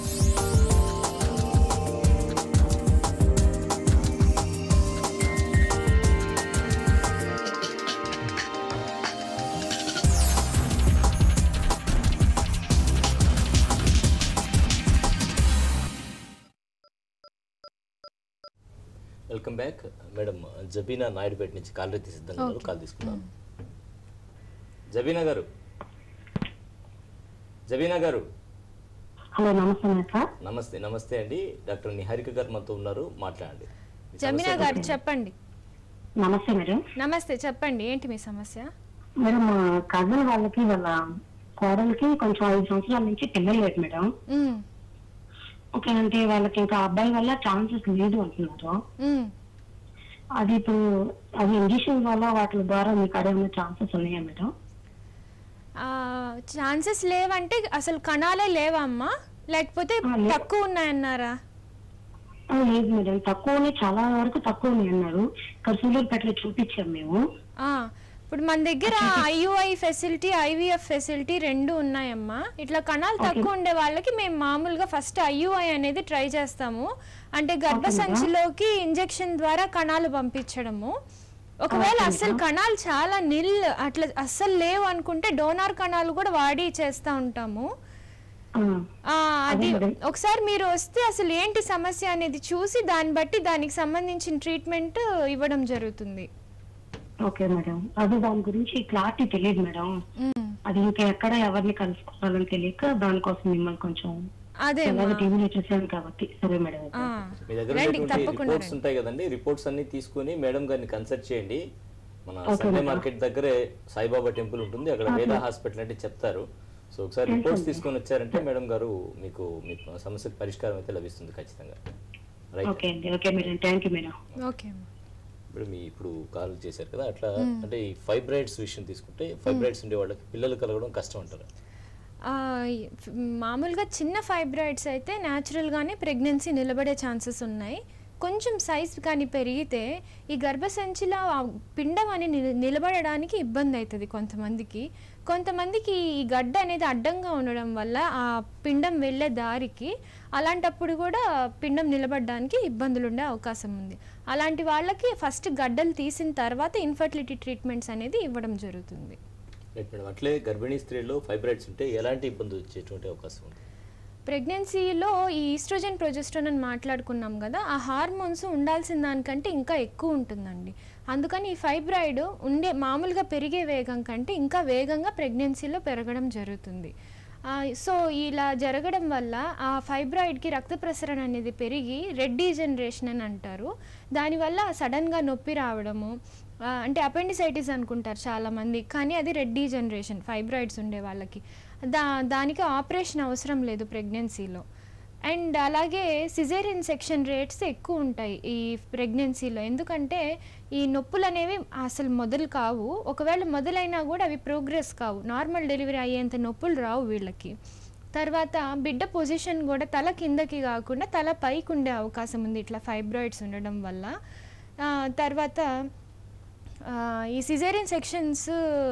welcome back madam Jabeena Naidupeta నుంచి కాల్ రైతు సిద్ధంగా ఉన్నారు కాల్ తీసుకున్నాను జబీనా గారు జబీనా గారు హలో నమస్తే సార్ నమస్తే నమస్తే అండి డాక్టర్ నిహారిక గారు మనతో ఉన్నారు మాట్లాడండి మీ జమినా సమస్య గారు చెప్పండి నమస్తే మేడం నమస్తే చెప్పండి ఏంటి మీ సమస్య మేడం మా కజిన్ వాళ్ళకి వాళ్ళ కోడలికి కొంచెం ఐదు సంవత్సరాల నుంచి పిల్లలు లేదు మేడం ఉమ్, ఓకే అంటే వాళ్ళకి ఇంకా అబ్బాయి వల్ల ఛాన్సెస్ లేదు అంటున్నారు ఉమ్. అది ఇప్పుడు అది ఇంజక్షన్ వల్ల వాటి ద్వారా మీకు అడేమైనా ఛాన్సెస్ ఉన్నాయా మేడం ఆ, ఛాన్సెస్ లేవంటే అసలు కణాలే లేవా అమ్మా లేకపోతే ఆ, లేవు. తక్కువ ఉన్నాయన్నారా ఆ, లేదు మేడం తక్కువనే చాలా వరకు తక్కువనే అన్నారు ఇక్కడ సూలూరుపేటలో చూపించాం మేము ఆ, ఇప్పుడు మన దగ్గర ఐయుఐ ఫెసిలిటీ ఐవీఎఫ్ ఫెసిలిటీ రెండు ఉన్నాయమ్మా ఇట్లా కణాలు తక్కువ ఉండే వాళ్ళకి మేము మామూలుగా ఫస్ట్ ఐయుఐ అనేది ట్రై చేస్తాము అంటే గర్భసంచిలోకి ఇంజెక్షన్ ద్వారా కణాలు పంపించడము ఒకవేళ అస్సలు కణాలు చాలా నిల్ అట్లా అస్సలు లేవు అనుకుంటే డోనార్ కణాలు కూడా వాడి చేస్తూ ఉంటాము ఆ, అది ఒకసారి మీరు వస్తే అసలు ఏంటి సమస్య అనేది చూసి దాన్ని బట్టి దానికి సంబంధించిన ట్రీట్మెంట్ ఇవ్వడం జరుగుతుంది ఓకే మేడం అది దాని గురించి క్లారిటీ తెలియదు మేడం అది ఇంకా ఎక్కడ ఎవరిని కలుసుకోవాలని తెలియక దానికోసం మిమ్మల్ని కొంచెం అదే ఎలాగో టీవీలో చూసాను కాబట్టి సరే మేడం అయితే. మీ దగ్గర రండి, ఉన్నటువంటి తప్పకుండా రిపోర్ట్స్ ఉంటాయి కదండి రిపోర్ట్స్ అన్ని తీసుకుని మేడం గారిని కన్సల్ట్ చేయండి మన Okay, సండే madam. మార్కెట్ దగ్గరే సాయిబాబా టెంపుల్ ఉంటుంది అక్కడ వేద హాస్పిటల్ అంటే చెప్తారు సో ఒకసారి రిపోర్ట్స్ తీసుకొని వచ్చారంటే మేడం గారు మీకు మీకు సమస్యకు పరిష్కారం అయితే లభిస్తుంది ఖచ్చితంగా రైట్ ఓకే అండి okay madam thank you madam okay అమ్మా ఇప్పుడు మీ ఇప్పుడు కాల్ చేశారు కదా అట్లా అంటే ఈ ఫైబ్రాయిడ్స్ విషయం తీసుకుంటే ఫైబ్రాయిడ్స్ ఉండే వాళ్ళకి పిల్లలు కలగడం కష్టం అంటారు ఆ, ఈ ఫ్- మామూలుగా చిన్న ఫైబ్రాయిడ్స్ అయితే న్యాచురల్గానే ప్రెగ్నెన్సీ నిలబడే ఛాన్సెస్ ఉన్నాయి కొంచెం సైజ్ కానీ పెరిగితే ఈ గర్భసంచిలో ఆ పిండం అని నిల- నిలబడడానికి ఇబ్బంది అవుతుంది కొంతమందికి కొంతమందికి ఈ గడ్డ అనేది అడ్డంగా ఉండడం వల్ల ఆ పిండం వెళ్ళే దారికి అలాంటప్పుడు కూడా పిండం నిలబడడానికి ఇబ్బందులు ఉండే అవకాశం ఉంది అలాంటి వాళ్ళకి ఫస్ట్ గడ్డలు తీసిన తర్వాత ఇన్ఫర్టిలిటీ ట్రీట్మెంట్స్ అనేది ఇవ్వడం జరుగుతుంది రైట్ మేడం అట్లే గర్భిణీ స్త్రీలో ఫైబ్రాయిడ్స్ ఉంటే ఎలాంటి ఇబ్బంది వచ్చేటువంటి అవకాశం ఉంది ప్రెగ్నెన్సీలో ఈ ఈస్ట్రోజన్ ప్రొజెస్ట్రాన్ అని మాట్లాడుకున్నాం కదా ఆ హార్మోన్స్ ఉండాల్సిన దానికంటే ఇంకా ఎక్కువ ఉంటుందండి అందుకని ఈ ఫైబ్రాయిడ్ ఉండే మామూలుగా పెరిగే వేగం కంటే ఇంకా వేగంగా ప్రెగ్నెన్సీలో పెరగడం జరుగుతుంది ఆ, సో ఇలా జరగడం వల్ల ఆ ఫైబ్రాయిడ్కి రక్త ప్రసరణ అనేది పెరిగి రెడ్ డీజనరేషన్ అని అంటారు దానివల్ల సడన్గా నొప్పి రావడము ఆ, అంటే అపెండిసైటిస్ అనుకుంటారు చాలామంది కానీ అది రెడ్ డీజనరేషన్ ఫైబ్రాయిడ్స్ ఉండే వాళ్ళకి దా దానికి ఆపరేషన్ అవసరం లేదు ప్రెగ్నెన్సీలో అండ్ అలాగే సిజేరియన్ సెక్షన్ రేట్స్ ఎక్కువ ఉంటాయి ఈ ప్రెగ్నెన్సీలో ఎందుకంటే ఈ నొప్పులు అనేవి అసలు మొదలు కావు ఒకవేళ మొదలైనా కూడా అవి ప్రోగ్రెస్ కావు నార్మల్ డెలివరీ అయ్యేంత నొప్పులు రావు వీళ్ళకి తర్వాత బిడ్డ పొజిషన్ కూడా తల కిందకి కాకుండా తల పైకి ఉండే అవకాశం ఉంది ఇట్లా ఫైబ్రాయిడ్స్ ఉండడం వల్ల ఆ, తర్వాత ఆ, ఈ సిజేరియన్ సెక్షన్స్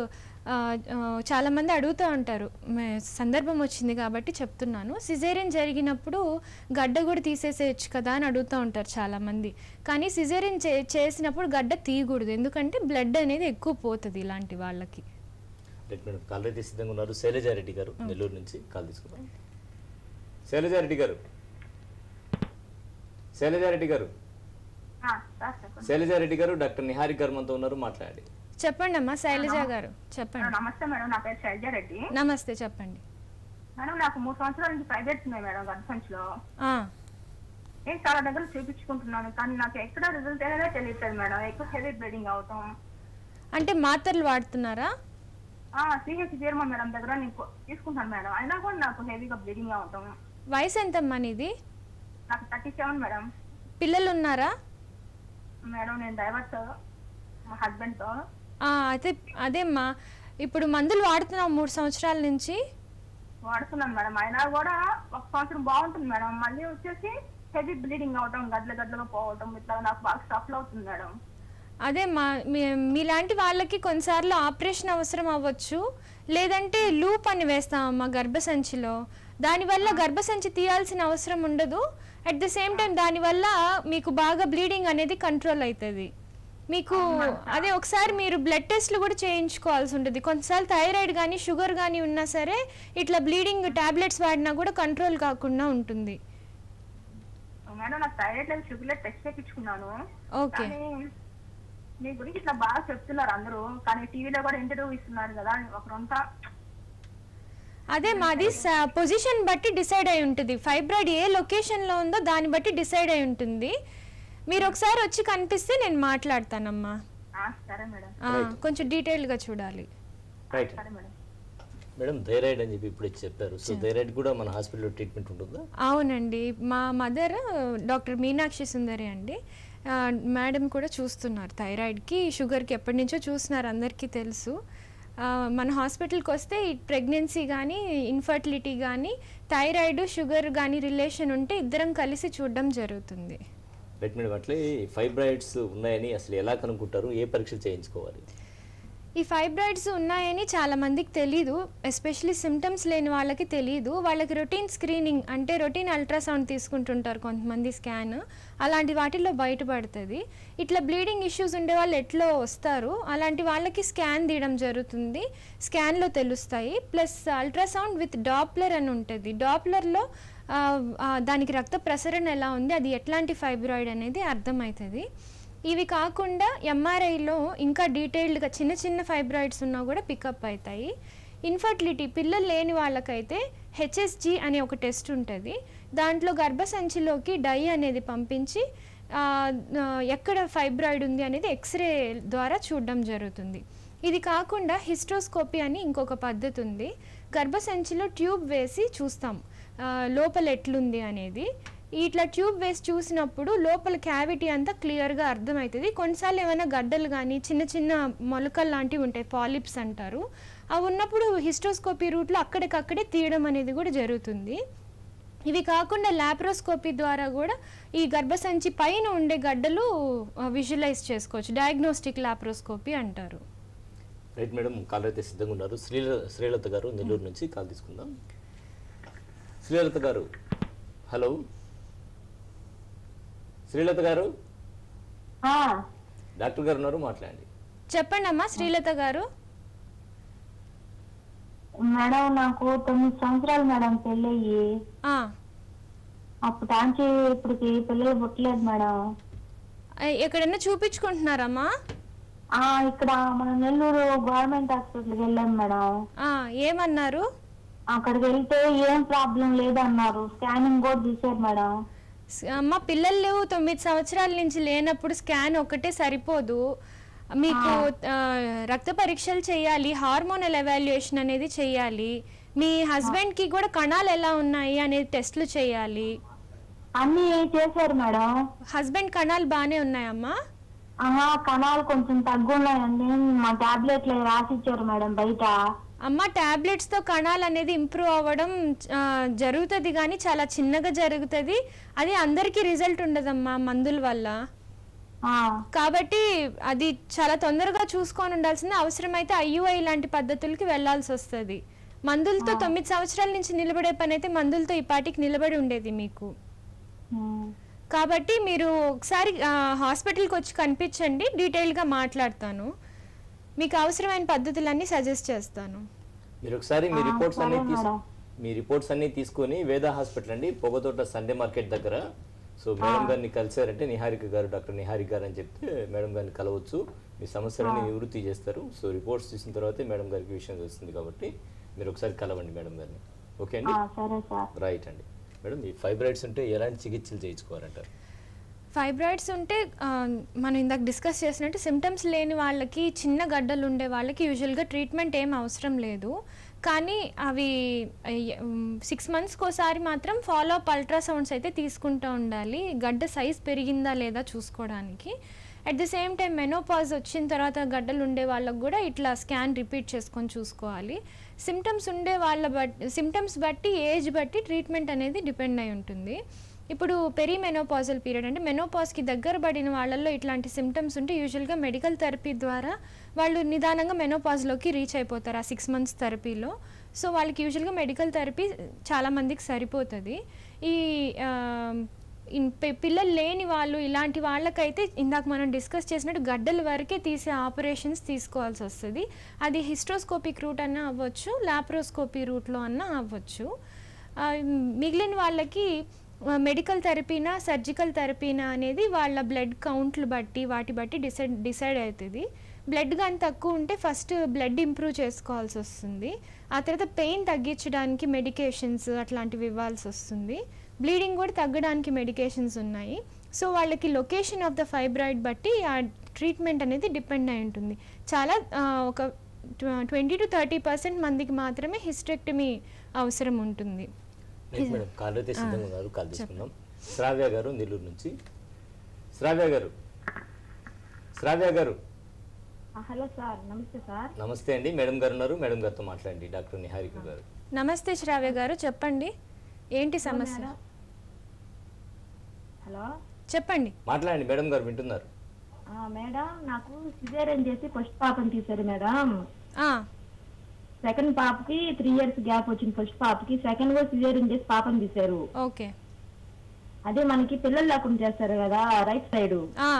చాలామంది అడుగుతూ ఉంటారు మే- సందర్భం వచ్చింది కాబట్టి చెప్తున్నాను సిజేరియన్ జరిగినప్పుడు గడ్డ కూడా తీసేసేయచ్చు కదా అని అడుగుతూ ఉంటారు చాలామంది కానీ సిజేరియన్ చే చేసినప్పుడు గడ్డ తీయకూడదు ఎందుకంటే బ్లడ్ అనేది ఎక్కువ పోతుంది ఇలాంటి వాళ్ళకి రైట్ మేడం కాల్ అయితే సిద్ధంగా ఉన్నారు శైలజారెడ్డి గారు నెల్లూరు నుంచి కాల్ తీసుకుందాం శైలజారెడ్డి గారు శైలజారెడ్డి గారు శైలజారెడ్డి గారు డాక్టర్ నిహారిక గారు మనతో ఉన్నారు మాట్లాడండి చెప్పండి అమ్మా శైలజ గారు చెప్పండి నమస్తే మేడం నా పేరు శైలజారెడ్డి నమస్తే చెప్పండి మేడం నాకు మూడు సంవత్సరాల నుంచి ప్రైవేట్స్ ఉన్నాయి మేడం గర్భసంచిలో ఆ, నేను చాలా దగ్గర చూపించుకుంటున్నాను కానీ నాకు ఎక్కడ రిజల్ట్ అనేది తెలియట్లేదు మేడం ఎక్కువ హెవీ బ్లీడింగ్ అవుతాం అంటే మాత్రలు వాడుతున్నారా సిహెచ్ జీర్మ మేడం దగ్గర నేను కొ- తీసుకుంటాను మేడం అయినా కూడా నాకు హెవీగా బ్లీడింగ్ అవుతాం వయసు ఎంతమ్మా నీది నాకు థర్టీ సెవెన్ మేడం పిల్లలు ఉన్నారా మేడం నేను డైవర్స్ మా హస్బెండ్ తో ఆ, అయితే అదేమ్మా ఇప్పుడు మందులు వాడుతున్నావు మూడు సంవత్సరాల నుంచి వాడుతున్నాను మేడం అయినా కూడా ఒక సంవత్సరం బాగుంటుంది మేడం మళ్ళీ వచ్చేసి హెవీ బ్లీడింగ్ అవటం గడ్ల గడ్లగా పోవటం ఇట్లా నాకు బాగా స్టఫ్ అవుతుంది మేడం అదే మా మీ- మీలాంటి వాళ్ళకి కొన్నిసార్లు ఆపరేషన్ అవసరం అవ్వచ్చు లేదంటే లూప్ అని వేస్తామమ్మా గర్భసంచిలో దానివల్ల గర్భసంచి తీయాల్సిన అవసరం ఉండదు అట్ ద సేమ్ టైం దానివల్ల మీకు బాగా బ్లీడింగ్ అనేది కంట్రోల్ అవుతుంది మీకు అదే ఒకసారి మీరు బ్లడ్ టెస్ట్లు కూడా చేయించుకోవాల్సి ఉంటుంది కొన్నిసార్లు థైరాయిడ్ కానీ షుగర్ కానీ ఉన్నా సరే ఇట్లా బ్లీడింగ్ టాబ్లెట్స్ వాడినా కూడా కంట్రోల్ కాకుండా ఉంటుంది మేడం నాకు thyroid level sugar level test చేయించుకున్నాను ఓకే. కానీ మీ గురించి ఇట్లా బాగా చెప్తున్నారు అందరూ కానీ టీవీలో కూడా ఇంటర్వ్యూ ఇస్తున్నారు కదా ఒకరంతా అదే మాది పొజిషన్ బట్టి డిసైడ్ అయి ఉంటుంది ఫైబ్రాయిడ్ ఏ లొకేషన్లో ఉందో దాన్ని బట్టి డిసైడ్ అయి ఉంటుంది మీరు ఒకసారి వచ్చి కనిపిస్తే నేను మాట్లాడతానమ్మా ఆ, సరే మేడం ఆ, కొంచెం డీటెయిల్గా చూడాలి రైట్ సరే మేడం మేడం థైరాయిడ్ అని చెప్పి ఇప్పుడు చెప్పారు సో థైరాయిడ్ కూడా మన హాస్పిటల్లో ట్రీట్మెంట్ ఉంటుందా అవునండి మా మదర్ డాక్టర్ మీనాక్షి సుందరి అండి ఆ, మేడం కూడా చూస్తున్నారు థైరాయిడ్కి షుగర్కి ఎప్పటి నుంచో చూస్తున్నారు అందరికీ తెలుసు ఆ, మన హాస్పిటల్కి వస్తే ఈ ప్రెగ్నెన్సీ కానీ ఇన్ఫర్టిలిటీ కానీ థైరాయిడ్ షుగర్ కానీ రిలేషన్ ఉంటే ఇద్దరం కలిసి చూడడం జరుగుతుంది రైట్ మేడం అట్లే ఫైబ్రాయిడ్స్ ఉన్నాయని అసలు ఎలా కనుక్కుంటారు ఏ పరీక్షలు చేయించుకోవాలి ఈ ఫైబ్రాయిడ్స్ ఉన్నాయని చాలా మందికి తెలీదు ఎస్పెషలీ సిమ్టమ్స్ లేని వాళ్ళకి తెలీదు వాళ్ళకి రొటీన్ స్క్రీనింగ్ అంటే రొటీన్ అల్ట్రాసౌండ్ తీసుకుంటుంటారు కొంతమంది స్కాన్ అలాంటి వాటిల్లో బయటపడుతుంది ఇట్లా బ్లీడింగ్ ఇష్యూస్ ఉండే వాళ్ళు ఎట్లో వస్తారు అలాంటి వాళ్ళకి స్కాన్ తీయడం జరుగుతుంది స్కాన్లో తెలుస్తాయి ప్లస్ అల్ట్రాసౌండ్ విత్ డాప్లర్ అని ఉంటుంది డాప్లర్లో దానికి రక్త ప్రసరణ ఎలా ఉంది అది ఎట్లాంటి ఫైబ్రాయిడ్ అనేది అర్థమవుతుంది ఇవి కాకుండా ఎంఆర్ఐలో ఇంకా డీటెయిల్డ్గా చిన్న చిన్న ఫైబ్రాయిడ్స్ ఉన్నా కూడా పికప్ అవుతాయి ఇన్ఫర్టిలిటీ పిల్లలు లేని వాళ్ళకైతే హెచ్ఎస్జి అనే ఒక టెస్ట్ ఉంటుంది దాంట్లో గర్భసంచిలోకి డై అనేది పంపించి ఆ, ఆ, ఎక్కడ ఫైబ్రాయిడ్ ఉంది అనేది ఎక్స్రే ద్వారా చూడడం జరుగుతుంది ఇది కాకుండా హిస్ట్రోస్కోపీ అని ఇంకొక పద్ధతి ఉంది గర్భసంచిలో ట్యూబ్ వేసి చూస్తాం ఆ, లోపల ఎట్లుంది అనేది ఇట్లా ట్యూబ్ వేసి చూసినప్పుడు లోపల క్యావిటీ అంతా క్లియర్గా అర్థమవుతుంది కొన్నిసార్లు ఏమైనా గడ్డలు కానీ చిన్న చిన్న మొలకలు లాంటివి ఉంటాయి పాలిప్స్ అంటారు అవి ఉన్నప్పుడు హిస్టోస్కోపీ రూట్లో అక్కడికక్కడే తీయడం అనేది కూడా జరుగుతుంది ఇవి కాకుండా లాప్రోస్కోపీ ద్వారా కూడా ఈ గర్భసంచి పైన ఉండే గడ్డలు విజువలైజ్ చేసుకోవచ్చు డయాగ్నోస్టిక్ లాప్రోస్కోపీ అంటారు రైట్ మేడం కాల్ అయితే సిద్ధంగా ఉన్నారు శ్రీల శ్రీలత గారు నెల్లూరు నుంచి కాల్ తీసుకుందాం శ్రీలత గారు హలో శ్రీలత గారు డాక్టర్ గారు ఉన్నారు మాట్లాడండి చెప్పండి అమ్మా శ్రీలత గారు మేడం నాకు తొమ్మిది సంవత్సరాలు మేడం పెళ్ళయ్యి ఆ, అప్పుడు టాంచి ఇప్పటికి పిల్లలు పుట్టలేదు మేడం ఎ- ఎక్కడైనా చూపించుకుంటున్నారమ్మా ఆ ఇక్కడ మన నెల్లూరు గవర్నమెంట్ హాస్పిటల్కి వెళ్ళాం మేడం ఆ, ఏమన్నారు అక్కడికి వెళ్తే ఏం ప్రాబ్లం లేదన్నారు స్కానింగ్ కూడా తీశారు మేడం స్- అమ్మ పిల్లలు తొమ్మిది సంవత్సరాల నుంచి లేనప్పుడు స్కాన్ ఒకటే సరిపోదు మీకు ఆ, రక్త పరీక్షలు చేయాలి హార్మోనల్ ఎవాల్యుయేషన్ అనేది చేయాలి మీ హస్బెండ్ కి కూడా కణాలు ఎలా ఉన్నాయి అనేది టెస్ట్లు చేయాలి అన్ని చేశారు మేడం హస్బెండ్ కణాలు బాగానే ఉన్నాయమ్మా ఆహా కణాలు కొంచెం తగ్గున్నాయండి మా టాబ్లెట్లు రాసిచ్చారు మేడం బయట అమ్మ టాబ్లెట్స్ తో కణాలు అనేది ఇంప్రూవ్ అవ్వడం ఆ, జరుగుతుంది కానీ చాలా చిన్నగా జరుగుతుంది అది అందరికీ రిజల్ట్ ఉండదమ్మా మందుల వల్ల కాబట్టి అది చాలా తొందరగా చూసుకొని ఉండాల్సింది అవసరమైతే ఐయుఐ లాంటి పద్ధతులకి వెళ్ళాల్సి వస్తుంది మందులతో తొమ్మిది సంవత్సరాల నుంచి నిలబడే పని అయితే మందులతో ఈ పాటికి నిలబడి ఉండేది మీకు కాబట్టి మీరు ఒకసారి ఆ, హాస్పిటల్కి వచ్చి కనిపించండి డీటెయిల్గా మాట్లాడతాను మీకు అవసరమైన పద్ధతులన్నీ సజెస్ట్ చేస్తాను మీరు ఒకసారి మీ ఆ, రిపోర్ట్స్ అన్ని సరే తీసు మేడం. మీ రిపోర్ట్స్ అన్ని తీసుకొని వేద హాస్పిటల్ అండి పొగతోట సండే మార్కెట్ దగ్గర సో మేడం గారిని కలిసారంటే నిహారిక గారు డాక్టర్ నిహారిక గారు అని చెప్తే మేడం గారిని కలవచ్చు మీ సమస్యలన్నీ నివృత్తి చేస్తారు సో రిపోర్ట్స్ చూసిన తర్వాతే మేడం గారికి విషయం తెలుస్తుంది కాబట్టి మీరు ఒకసారి కలవండి మేడం గారిని ఓకే అండి ఆ, సరే సార్ రైట్ అండి మేడం ఈ ఫైబ్రాయిడ్స్ ఉంటే ఎలాంటి చికిత్సలు చేయించుకోవాలంటారు ఫైబ్రాయిడ్స్ ఉంటే ఆ, మనం ఇందాక డిస్కస్ చేసినట్టు సిమ్టమ్స్ లేని వాళ్ళకి చిన్న గడ్డలు ఉండే వాళ్ళకి యూజువల్గా ట్రీట్మెంట్ ఏం అవసరం లేదు కానీ అవి సిక్స్ మంత్స్కి ఒకసారి మాత్రం ఫాలో అప్ అల్ట్రాసౌండ్స్ అయితే తీసుకుంటూ ఉండాలి గడ్డ సైజ్ పెరిగిందా లేదా చూసుకోవడానికి at the same time menopause వచ్చిన తర్వాత గడ్డలు ఉండే వాళ్ళకు కూడా ఇట్లా స్కాన్ రిపీట్ చేసుకొని చూసుకోవాలి సిమ్టమ్స్ ఉండే వాళ్ళ బట్టి సిమ్టమ్స్ బట్టి ఏజ్ బట్టి ట్రీట్మెంట్ అనేది డిపెండ్ అయి ఉంటుంది ఇప్పుడు పెరీ మెనోపాజల్ పీరియడ్ అంటే మెనోపాజ్కి దగ్గర పడిన వాళ్ళల్లో ఇట్లాంటి సిమ్టమ్స్ ఉంటే యూజువల్గా మెడికల్ థెరపీ ద్వారా వాళ్ళు నిదానంగా మెనోపాజ్లోకి రీచ్ అయిపోతారు ఆ సిక్స్ మంత్స్ థెరపీలో సో వాళ్ళకి యూజువల్గా మెడికల్ థెరపీ చాలా మందికి సరిపోతుంది ఈ ఆ, ఇన్- పి- పిల్లలు లేని వాళ్ళు ఇలాంటి వాళ్ళకైతే ఇందాక మనం డిస్కస్ చేసినట్టు గడ్డల వరకే తీసే ఆపరేషన్స్ తీసుకోవాల్సి వస్తుంది అది హిస్ట్రోస్కోపిక్ రూట్ అన్నా అవ్వచ్చు లాప్రోస్కోపీ రూట్లో అన్నా అవ్వచ్చు ఆ, మిగిలిన వాళ్ళకి మెడికల్ థెరపీనా సర్జికల్ థెరపీనా అనేది వాళ్ళ బ్లడ్ కౌంట్లు బట్టి వాటి బట్టి డిసైడ్ డిసైడ్ అవుతుంది బ్లడ్ కానీ తక్కువ ఉంటే ఫస్ట్ బ్లడ్ ఇంప్రూవ్ చేసుకోవాల్సి వస్తుంది ఆ తర్వాత పెయిన్ తగ్గించడానికి మెడికేషన్స్ అట్లాంటివి ఇవ్వాల్సి వస్తుంది బ్లీడింగ్ కూడా తగ్గడానికి మెడికేషన్స్ ఉన్నాయి సో వాళ్ళకి లొకేషన్ ఆఫ్ ద ఫైబ్రాయిడ్ బట్టి ఆ ట్రీట్మెంట్ అనేది డిపెండ్ అయి ఉంటుంది చాలా ఆ, ఒక ట్వంటీ టు థర్టీ పర్సెంట్ మందికి మాత్రమే హిస్టెక్టమీ అవసరం ఉంటుంది రైట్ మేడం కాల్ అయితే ఆ, సిద్ధంగా ఉన్నారు కాల్ తీసుకుందాం శ్రావ్య గారు నెల్లూరు నుంచి శ్రావ్య గారు శ్రావ్య గారు హలో సార్ నమస్తే సార్ నమస్తే అండి మేడం గారు ఉన్నారు మేడం గారితో మాట్లాడండి డాక్టర్ నిహారిక గారు నమస్తే శ్రావ్య గారు చెప్పండి ఏంటి సమస్య హలో చెప్పండి మాట్లాడండి మేడం గారు వింటున్నారు ఆ, మేడం నాకు సిజేరియన్ చేసి ఫస్ట్ పాపని తీశారు మేడం సెకండ్ పాపకి త్రీ ఇయర్స్ గ్యాప్ వచ్చింది ఫస్ట్ పాపకి సెకండ్ కూడా సిజేరియన్ చేసి పాపని తీశారు ఓకే అదే మనకి పిల్లలు లేకుండా చేస్తారు కదా రైట్ సైడ్ ఆ,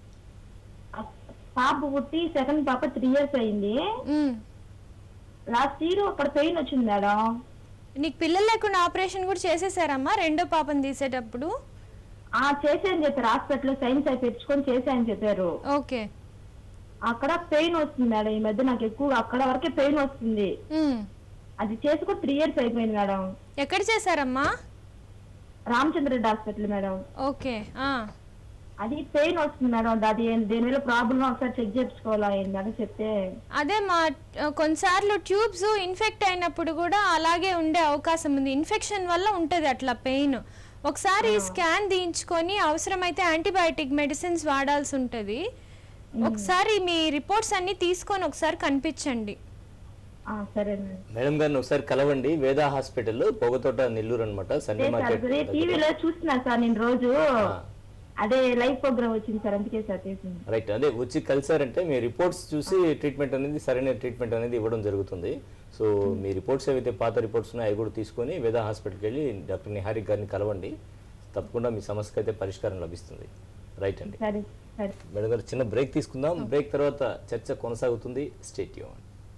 పాప పుట్టి సెకండ్ పాప త్రీ ఇయర్స్ అయింది ఉమ్. లాస్ట్ ఇయర్ అక్కడ పెయిన్ వచ్చింది మేడం నీకు పిల్లలు లేకుండా ఆపరేషన్ కూడా చేసేసారమ్మా రెండో పాపని తీసేటప్పుడు ఆ చేసాయని చెప్పారు హాస్పిటల్ సైన్స్ అయి తెచ్చుకొని చేసాయని చెప్పారు ఓకే అక్కడ పెయిన్ వస్తుంది మేడం ఈ మధ్య నాకు ఎక్కువ అక్కడ వరకే పెయిన్ వస్తుంది ఉమ్. అది చేసి కూడా త్రీ ఇయర్స్ అయిపోయింది మేడం ఎక్కడ చేశారమ్మా Ramachandra Reddy hospital madam okay ఆ. అది పెయిన్ వస్తుంది మేడం అది ఏం- దేని వల్ల ప్రాబ్లమ్ ఒకసారి చెక్ చేయించుకోవాలా ఏంటి మేడం చెప్తే అదే మా కొన్నిసార్లు ట్యూబ్స్ ఇన్ఫెక్ట్ అయినప్పుడు కూడా అలాగే ఉండే అవకాశం ఉంది ఇన్ఫెక్షన్ వల్ల ఉంటుంది అట్లా పెయిన్ ఒకసారి స్కాన్ తీయించుకొని అవసరమైతే యాంటీబయాటిక్ మెడిసిన్స్ వాడాల్సి ఉంటుంది ఒకసారి మీ రిపోర్ట్స్ అన్ని తీసుకొని ఒకసారి కనిపించండి ఆ, సరే మేడం మేడం గారిని ఒకసారి కలవండి వేదా హాస్పిటల్ పొగతోట నెల్లూరు అనమాట సండే మార్కెట్ అదే టీవీలో చూస్తున్నా సార్ నేను రోజు అదే లైవ్ ప్రోగ్రామ్ వచ్చింది సార్ అందుకే సార్ చేసింది రైట్ అదే వచ్చి కలిసారంటే మీ రిపోర్ట్స్ చూసి ట్రీట్మెంట్ అనేది సరైన ట్రీట్మెంట్ అనేది ఇవ్వడం జరుగుతుంది సో మీ రిపోర్ట్స్ ఏవైతే పాత రిపోర్ట్స్ ఉన్నాయో అవి కూడా తీసుకొని వేదా హాస్పిటల్కి వెళ్ళి డాక్టర్ నిహారిక్ గారిని కలవండి తప్పకుండా మీ సమస్యకి అయితే పరిష్కారం లభిస్తుంది రైట్ అండి సరే సరే మేడం గారు చిన్న బ్రేక్ తీసుకుందాం బ్రేక్ తర్వాత చర్చ కొనసాగుతుంది స్టేట్ యూన్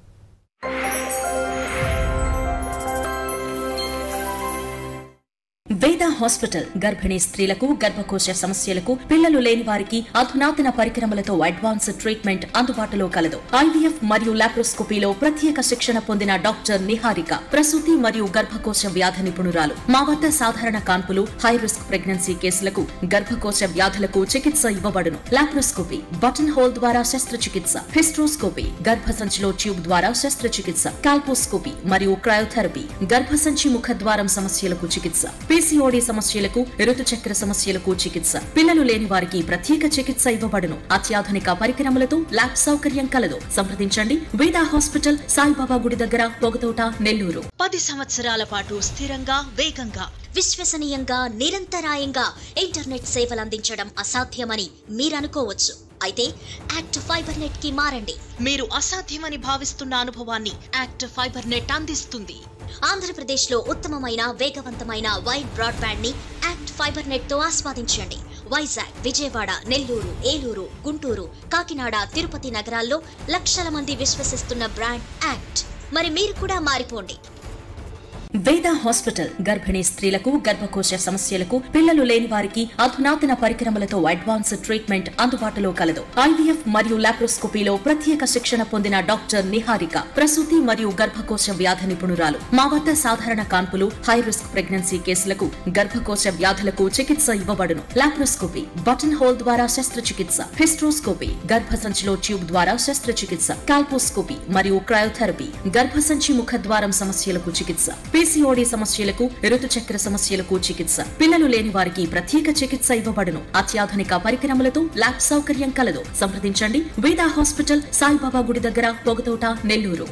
వేద హాస్పిటల్ గర్భిణీ స్త్రీలకు గర్భకోశ సమస్యలకు పిల్లలు లేని వారికి అధునాతన పరికరములతో అడ్వాన్స్ ట్రీట్మెంట్ అందుబాటులో కలదు ఐవీఎఫ్ మరియు లాప్రోస్కోపీలో ప్రత్యేక శిక్షణ పొందిన డాక్టర్ నిహారిక ప్రసూతి మరియు గర్భకోశ వ్యాధి నిపుణురాలు మా వద్ద సాధారణ కాన్పులు హై రిస్క్ ప్రెగ్నెన్సీ కేసులకు గర్భకోశ వ్యాధులకు చికిత్స ఇవ్వబడును లాప్రోస్కోపీ బటన్ హోల్ ద్వారా శస్త్రచికిత్స హిస్ట్రోస్కోపీ గర్భసంచిలో ట్యూబ్ ద్వారా శస్త్రచికిత్స కాల్పోస్కోపీ మరియు క్రయోథెరపీ గర్భసంచి ముఖద్వారం సమస్యలకు చికిత్స పీసీఓడి సమస్యలకు ఋతుచక్ర సమస్యలకు చికిత్స పిల్లలు లేని వారికి ప్రత్యేక చికిత్స ఇవ్వబడును అత్యాధునిక పరికరములతో ల్యాబ్ సౌకర్యం కలదు సంప్రదించండి వేదా హాస్పిటల్ సాయిబాబా గుడి దగ్గర పొగతోట నెల్లూరు పది సంవత్సరాల పాటు స్థిరంగా వేగంగా విశ్వసనీయంగా నిరంతరాయంగా ఇంటర్నెట్ సేవలు అందించడం అసాధ్యమని మీరనుకోవచ్చు అయితే యాక్ట్ ఫైబర్ నెట్ కి మారండి మీరు అసాధ్యమని భావిస్తున్న అనుభవాన్ని యాక్ట్ ఫైబర్ నెట్ అందిస్తుంది ఆంధ్రప్రదేశ్ లో ఉత్తమమైన వేగవంతమైన వైడ్ బ్రాడ్బ్యాండ్ ని యాక్ట్ ఫైబర్ నెట్ తో ఆస్వాదించండి వైజాగ్ విజయవాడ నెల్లూరు ఏలూరు గుంటూరు కాకినాడ తిరుపతి నగరాల్లో లక్షల మంది విశ్వసిస్తున్న బ్రాండ్ యాక్ట్ మరి మీరు కూడా మారిపోండి వేద హాస్పిటల్ గర్భిణీ స్త్రీలకు గర్భకోశ సమస్యలకు పిల్లలు లేని వారికి అధునాతన పరికరములతో అడ్వాన్స్ ట్రీట్మెంట్ అందుబాటులో కలదు ఐవీఎఫ్ మరియు లాప్రోస్కోపీలో ప్రత్యేక శిక్షణ పొందిన డాక్టర్ నిహారిక ప్రసూతి మరియు గర్భకోశ వ్యాధి నిపుణురాలు మా వద్ద సాధారణ కాన్పులు హై రిస్క్ ప్రెగ్నెన్సీ కేసులకు గర్భకోశ వ్యాధులకు చికిత్స ఇవ్వబడును లాప్రోస్కోపీ బటన్ హోల్ ద్వారా శస్త్రచికిత్స హిస్ట్రోస్కోపీ గర్భసంచిలో ట్యూబ్ ద్వారా శస్త్రచికిత్స కాల్పోస్కోపీ మరియు క్రయోథెరపీ గర్భసంచి ముఖద్వారం సమస్యలకు చికిత్స పీసీఓడి సమస్యలకు ఋతుచక్ర సమస్యలకు చికిత్స పిల్లలు లేని వారికి ప్రత్యేక చికిత్స ఇవ్వబడును అత్యాధునిక పరికరములతో ల్యాబ్ సౌకర్యం కలదు సంప్రదించండి వేదా హాస్పిటల్ సాయిబాబా గుడి దగ్గర Pogathota Nellore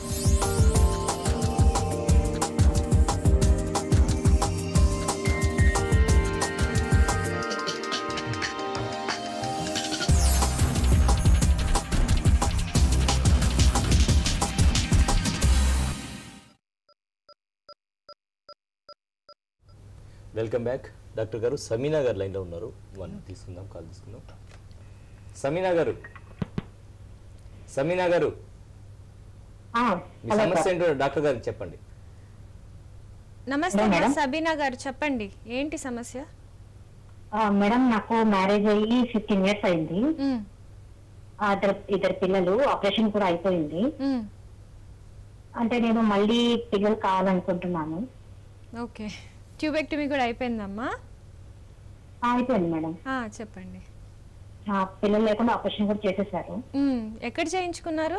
welcome back doctor గారు సమీనా గారు లైన్లో ఉన్నారు వన్ తీసుకుందాం కాల్ తీసుకుందాం సమీనా గారు సమీనా గారు మీ హలో సమస్య సార్. ఏంటో డాక్టర్ గారికి చెప్పండి నమస్తే హలో, మేడం. సబీనా గారు చెప్పండి ఏంటి సమస్య ఆ, మేడం నాకు మ్యారేజ్ అయ్యి ఫిఫ్టీన్ ఇయర్స్ అయింది ఆ, ఇద్దరు ఇద్దరు పిల్లలు ఆపరేషన్ కూడా అయిపోయింది అంటే నేను మళ్ళీ పిల్లలు కావాలనుకుంటున్నాను ఓకే ట్యూబెక్టమీ కూడా అయిపోయిందమ్మా ఆ, అయిపోయింది మేడం ఆ, చెప్పండి ఆ, పిల్లలు లేకుండా ఆపరేషన్ కూడా చేసేసారు మ్మ్. ఎక్కడ చేయించుకున్నారు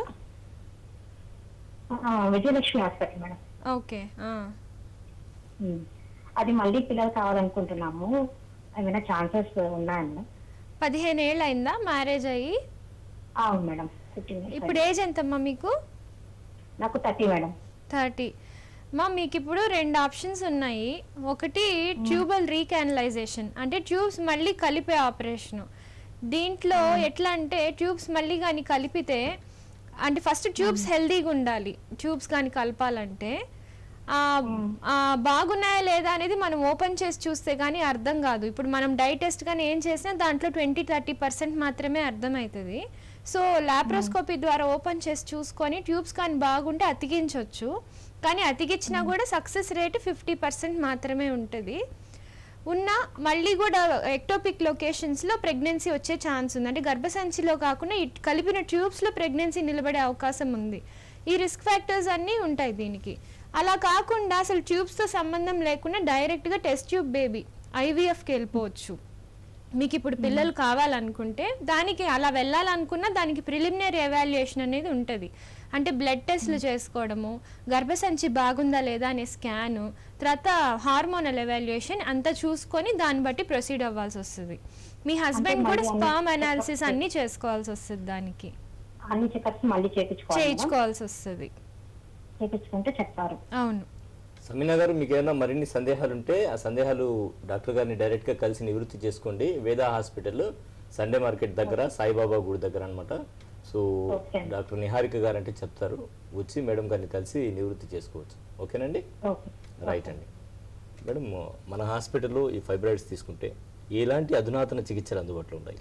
ఆ, విజయలక్ష్మి హాస్పిటల్ మేడం ఓకే ఆ. ఉమ్. అది మళ్ళీ పిల్లలు కావాలనుకుంటున్నాము ఏమైనా ఛాన్సెస్ ఉన్నాయండి పదిహేను ఏళ్ళు అయిందా మ్యారేజ్ అయ్యి అవును మేడం ఫిఫ్టీన్ ఇప్పుడు ఏజ్ ఎంతమ్మా మీకు నాకు థర్టీ మేడం థర్టీ మా మీకు ఇప్పుడు రెండు ఆప్షన్స్ ఉన్నాయి ఒకటి ట్యూబల్ రీకానలైజేషన్ అంటే ట్యూబ్స్ మళ్ళీ కలిపే ఆపరేషను దీంట్లో ఎట్లా అంటే ట్యూబ్స్ మళ్ళీ కానీ కలిపితే అంటే ఫస్ట్ ట్యూబ్స్ హెల్దీగా ఉండాలి ట్యూబ్స్ కానీ కలపాలంటే ఆ, ఆ, బాగున్నాయా లేదా అనేది మనం ఓపెన్ చేసి చూస్తే కానీ అర్థం కాదు ఇప్పుడు మనం డై టెస్ట్ కానీ ఏం చేసినా దాంట్లో ట్వంటీ థర్టీ పర్సెంట్ మాత్రమే అర్థమవుతుంది సో లాప్రోస్కోపీ ద్వారా ఓపెన్ చేసి చూసుకొని ట్యూబ్స్ కానీ బాగుంటే అతికించవచ్చు కానీ అతికించినా కూడా సక్సెస్ రేట్ ఫిఫ్టీ పర్సెంట్ మాత్రమే ఉంటుంది ఉన్న మళ్ళీ కూడా ఎక్టోపిక్ లొకేషన్స్లో ప్రెగ్నెన్సీ వచ్చే ఛాన్స్ ఉంది అంటే గర్భసంచిలో కాకుండా ఇట్ కలిపిన ట్యూబ్స్లో ప్రెగ్నెన్సీ నిలబడే అవకాశం ఉంది ఈ రిస్క్ ఫ్యాక్టర్స్ అన్నీ ఉంటాయి దీనికి అలా కాకుండా అసలు ట్యూబ్స్తో సంబంధం లేకుండా డైరెక్ట్గా టెస్ట్ ట్యూబ్ బేబీ ఐవీఎఫ్కి వెళ్ళిపోవచ్చు మీకు ఇప్పుడు పిల్లలు కావాలనుకుంటే దానికి అలా వెళ్ళాలనుకున్నా దానికి ప్రిలిమినరీ ఎవాల్యుయేషన్ అనేది ఉంటుంది అంటే బ్లడ్ టెస్ట్లు చేసుకోవడము గర్భసంచి బాగుందా లేదా అనే స్కాను తర్వాత హార్మోనల్ ఎవాల్యుయేషన్ అంతా చూసుకొని దాన్ని బట్టి ప్రొసీడ్ అవ్వాల్సి వస్తుంది మీ హస్బెండ్ కూడా మళ్ళీ అన్ని స్పామ్ అనాలిసిస్ checkups అన్ని చేసుకోవాల్సి వస్తుంది దానికి అన్ని చెకప్స్ మళ్ళీ చేయించుకోవాలి మేడం? చేయించుకోవాల్సి వస్తుంది చేయించుకుంటే చెప్తారు అవును సమీనా గారు మీకు ఏమైనా మరిన్ని సందేహాలు ఉంటే ఆ సందేహాలు డాక్టర్ గారిని డైరెక్ట్గా కలిసి నివృత్తి చేసుకోండి వేదా హాస్పిటల్ సండే మార్కెట్ దగ్గర సాయిబాబా గుడి దగ్గర అన్నమాట సో Okay. డాక్టర్ నిహారిక గారు అంటే చెప్తారు వచ్చి మేడం గారిని కలిసి నివృత్తి చేసుకోవచ్చు ఓకేనండి ఓకే రైట్ అండి మేడం మన హాస్పిటల్లో ఈ ఫైబ్రాయిడ్స్ తీసుకుంటే ఎలాంటి అధునాతన చికిత్సలు అందుబాటులో ఉన్నాయి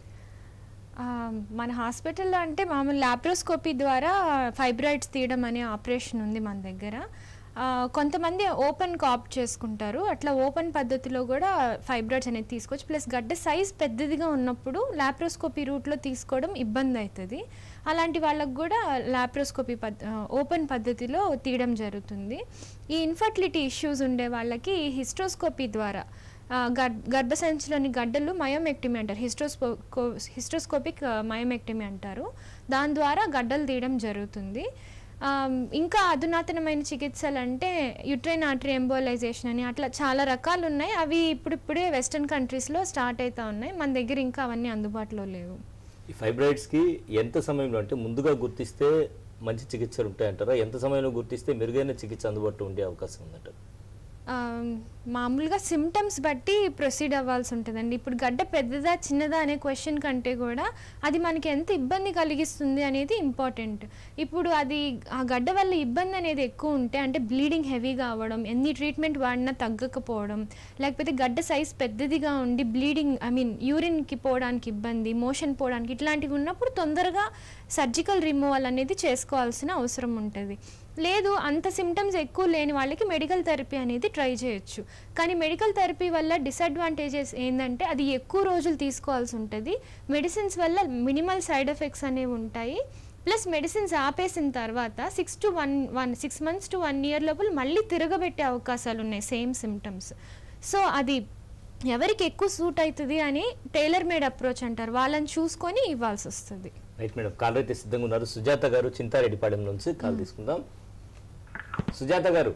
ఆ, మన హాస్పిటల్లో అంటే మామూలు లాప్రోస్కోపీ ద్వారా ఫైబ్రాయిడ్స్ తీయడం అనే ఆపరేషన్ ఉంది మన దగ్గర ఆ, కొంతమంది ఓపెన్ కాప్ చేసుకుంటారు అట్లా ఓపెన్ పద్ధతిలో కూడా ఫైబ్రాయిడ్స్ అనేది తీసుకోవచ్చు ప్లస్ గడ్డ సైజ్ పెద్దదిగా ఉన్నప్పుడు లాప్రోస్కోపీ రూట్లో తీసుకోవడం ఇబ్బంది అవుతుంది అలాంటి వాళ్ళకు కూడా లాప్రోస్కోపీ పద్ ఓపెన్ పద్ధతిలో తీయడం జరుగుతుంది ఈ ఇన్ఫర్టిలిటీ ఇష్యూస్ ఉండే వాళ్ళకి హిస్ట్రోస్కోపీ ద్వారా ఆ, గర్ గర్భసంచిలోని గడ్డలు మయోమెక్టమీ అంటారు హిస్ట్రోస్కో హిస్ట్రోస్కోపిక్ మయోమెక్టమీ అంటారు దాని ద్వారా గడ్డలు తీయడం జరుగుతుంది ఆ, ఇంకా అధునాతనమైన చికిత్సలు అంటే యుట్రైన్ ఆర్టరీ ఎంబోలైజేషన్ అని అట్లా చాలా రకాలు ఉన్నాయి అవి ఇప్పుడిప్పుడే వెస్ట్రన్ కంట్రీస్లో స్టార్ట్ అవుతా ఉన్నాయి మన దగ్గర ఇంకా అవన్నీ అందుబాటులో లేవు ఈ ఫైబ్రాయిడ్స్కి ఎంత సమయంలో అంటే ముందుగా గుర్తిస్తే మంచి చికిత్సలు ఉంటాయంటారా ఎంత సమయంలో గుర్తిస్తే మెరుగైన చికిత్స అందుబాటులో ఉండే అవకాశం ఉందంటారు ఆ, మామూలుగా సిమ్టమ్స్ బట్టి ప్రొసీడ్ అవ్వాల్సి ఉంటుందండి ఇప్పుడు గడ్డ పెద్దదా చిన్నదా అనే క్వశ్చన్ కంటే కూడా అది మనకి ఎంత ఇబ్బంది కలిగిస్తుంది అనేది ఇంపార్టెంట్ ఇప్పుడు అది ఆ గడ్డ వల్ల ఇబ్బంది అనేది ఎక్కువ ఉంటే అంటే బ్లీడింగ్ హెవీగా అవ్వడం ఎన్ని ట్రీట్మెంట్ వాడినా తగ్గకపోవడం లేకపోతే గడ్డ సైజ్ పెద్దదిగా ఉండి బ్లీడింగ్ ఐ మీన్ యూరిన్కి పోవడానికి ఇబ్బంది మోషన్ పోవడానికి ఇట్లాంటివి ఉన్నప్పుడు తొందరగా సర్జికల్ రిమూవల్ అనేది చేసుకోవాల్సిన అవసరం ఉంటుంది లేదు అంత సిమ్టమ్స్ ఎక్కువ లేని వాళ్ళకి మెడికల్ థెరపీ అనేది ట్రై చేయొచ్చు కానీ మెడికల్ థెరపీ వల్ల డిసడ్వాంటేజెస్ ఏంటంటే అది ఎక్కువ రోజులు తీసుకోవాల్సి ఉంటుంది మెడిసిన్స్ వల్ల మినిమల్ సైడ్ ఎఫెక్ట్స్ అనేవి ఉంటాయి ప్లస్ మెడిసిన్స్ ఆపేసిన తర్వాత six to one one six months to one year లోపల మళ్ళీ తిరగబెట్టే అవకాశాలు ఉన్నాయి సేమ్ సిమ్టమ్స్ సో అది ఎవరికి ఎక్కువ సూట్ అవుతుంది అని టైలర్ మేడ్ అప్రోచ్ అంటారు వాళ్ళని చూసుకొని ఇవ్వాల్సి వస్తుంది రైట్ మేడం కాల్ అయితే సిద్ధంగా ఉన్నారు సుజాత గారు చింతారెడ్డిపాలెం నుంచి కాల్ తీసుకుందాం సుజాత గారు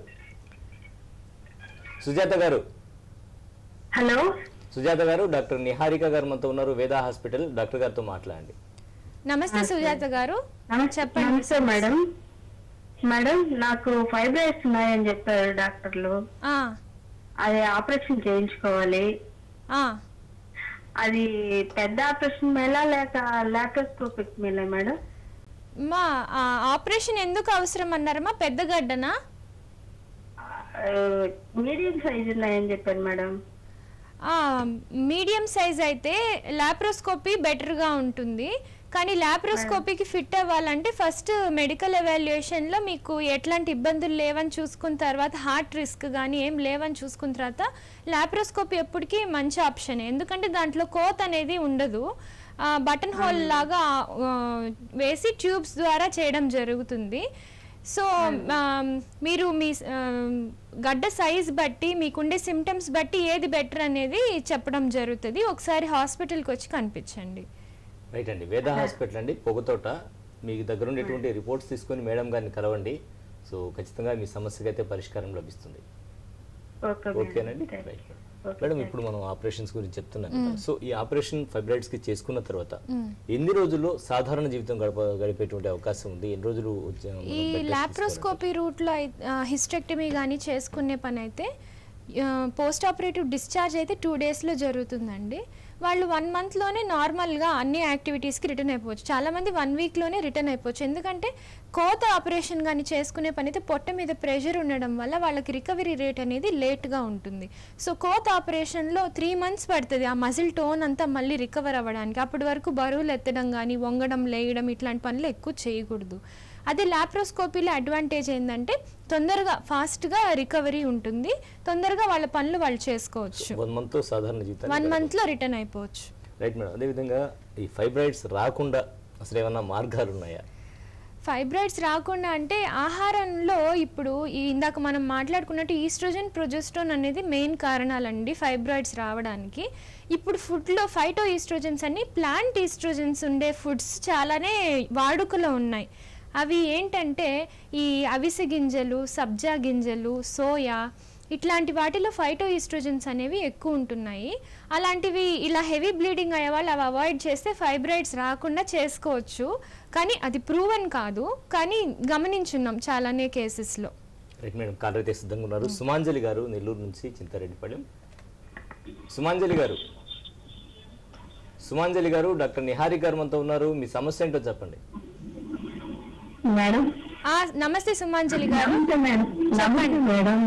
సుజాత గారు హలో సుజాత గారు డాక్టర్ నిహారిక గారు మనతో ఉన్నారు వేదా హాస్పిటల్ డాక్టర్ గారితో మాట్లాడండి నమస్తే సుజాత గారు చెప్పండి నమస్తే మేడం మేడం నాకు ఫైబ్రాయిడ్స్ ఉన్నాయని చెప్పారు డాక్టర్లు ఆ, అది ఆపరేషన్ చేయించుకోవాలి ఆ. అది పెద్ద ఆపరేషన్ మేలా లేక లాప్రోస్కోపిక్ మేలా మేడం మా ఆ, ఆపరేషన్ ఎందుకు అవసరం అన్నారమ్మా పెద్ద గడ్డనా మీడియం సైజ్ ఉన్నాయని చెప్పారు మేడం ఆ, మీడియం సైజ్ అయితే లాప్రోస్కోపీ బెటర్గా ఉంటుంది కానీ లాప్రోస్కోపీకి ఫిట్ అవ్వాలంటే ఫస్ట్ మెడికల్ ఎవాల్యుయేషన్లో మీకు ఎట్లాంటి ఇబ్బందులు లేవని చూసుకున్న తర్వాత హార్ట్ రిస్క్ కానీ ఏం లేవని చూసుకున్న తర్వాత లాప్రోస్కోపీ ఎప్పటికీ మంచి ఆప్షన్ ఎందుకంటే దాంట్లో కోత్ అనేది ఉండదు బటన్ హోల్ లాగా ఆ, వేసి ట్యూబ్స్ ద్వారా చేయడం జరుగుతుంది సో ఆమ్, మీరు మీ ఆమ్, గడ్డ సైజ్ బట్టి మీకుండే సిమ్టమ్స్ బట్టి ఏది బెటర్ అనేది చెప్పడం జరుగుతుంది ఒకసారి హాస్పిటల్కి వచ్చి కనిపించండి రైట్ అండి వేద హాస్పిటల్ అండి పొగతోట మీకు దగ్గర ఉండేటువంటి రిపోర్ట్స్ తీసుకొని మేడం గారిని కలవండి సో ఖచ్చితంగా మీ సమస్యకి అయితే పరిష్కారం లభిస్తుంది ఓకే ఓకేనండి రైట్ మేడం ఇప్పుడు మనం ఆపరేషన్స్ గురించి చెప్తున్నాం కదా సో ఈ ఆపరేషన్ ఫైబ్రాయిడ్స్ కి చేసుకున్న తర్వాత ఎన్ని రోజుల్లో సాధారణ జీవితం గడప గడిపేటువంటి అవకాశం ఉంది ఎన్ని రోజులు వచ్చే- మనం ఈ bed rest లాప్రోస్కోపీ రూట్లో హిస్టెక్టమీ కానీ చేసుకునే పని అయితే పోస్ట్ ఆపరేటివ్ డిశ్చార్జ్ అయితే టూ డేస్లో జరుగుతుందండి వాళ్ళు వన్ మంత్లోనే నార్మల్గా అన్ని యాక్టివిటీస్కి రిటర్న్ అయిపోవచ్చు చాలామంది వన్ వీక్లోనే రిటర్న్ అయిపోవచ్చు ఎందుకంటే కోత ఆపరేషన్ కానీ చేసుకునే పని అయితే పొట్ట మీద ప్రెషర్ ఉండడం వల్ల వాళ్ళకి రికవరీ రేట్ అనేది లేట్గా ఉంటుంది సో కోత ఆపరేషన్లో త్రీ మంత్స్ పడుతుంది ఆ మజిల్ టోన్ అంతా మళ్ళీ రికవర్ అవ్వడానికి అప్పటి వరకు బరువులు ఎత్తడం కానీ వంగడం లేయడం ఇట్లాంటి పనులు ఎక్కువ చేయకూడదు అదే లాప్రోస్కోపీలో అడ్వాంటేజ్ ఏంటంటే తొందరగా ఫాస్ట్గా రికవరీ ఉంటుంది తొందరగా వాళ్ళ పనులు వాళ్ళు చేసుకోవచ్చు వన్ మంత్ సాధారణ జీవితాన్ని వన్ మంత్లో రిటర్న్ అయిపోవచ్చు రైట్ మేడం అదేవిధంగా ఈ ఫైబ్రాయిడ్స్ రాకుండా అసలు ఏమన్నా మార్గాలు ఉన్నాయా ఫైబ్రాయిడ్స్ రాకుండా అంటే ఆహారంలో ఇప్పుడు ఈ ఇందాక మనం మాట్లాడుకున్నట్టు ఈస్ట్రోజన్ ప్రొజెస్ట్రోన్ అనేది మెయిన్ కారణాలండి ఫైబ్రాయిడ్స్ రావడానికి ఇప్పుడు ఫుడ్లో ఫైటో ఈస్ట్రోజన్స్ అన్ని ప్లాంట్ ఈస్ట్రోజన్స్ ఉండే ఫుడ్స్ చాలానే వాడుకలో ఉన్నాయి అవి ఏంటంటే ఈ అవిసె గింజలు సబ్జా గింజలు సోయా ఇట్లాంటి వాటిలో ఫైటో ఈస్ట్రోజన్స్ అనేవి ఎక్కువ ఉంటున్నాయి అలాంటివి ఇలా హెవీ బ్లీడింగ్ అయ్యే వాళ్ళు అవి అవాయిడ్ చేస్తే ఫైబ్రాయిడ్స్ రాకుండా చేసుకోవచ్చు కానీ అది ప్రూవన్ కాదు కానీ గమనించున్నాం చాలానే కేసెస్లో రైట్ మేడం కాల్ అయితే సిద్ధంగా ఉన్నారు సుమాంజలి గారు నెల్లూరు నుంచి చింతారెడ్డిపాళెం సుమాంజలి గారు సుమాంజలి గారు డాక్టర్ నిహారి గారు మనతో ఉన్నారు మీ సమస్య ఏంటో చెప్పండి మేడం ఆ, నమస్తే సుమాంజలి గారు నమస్తే మేడం నమస్తే మేడం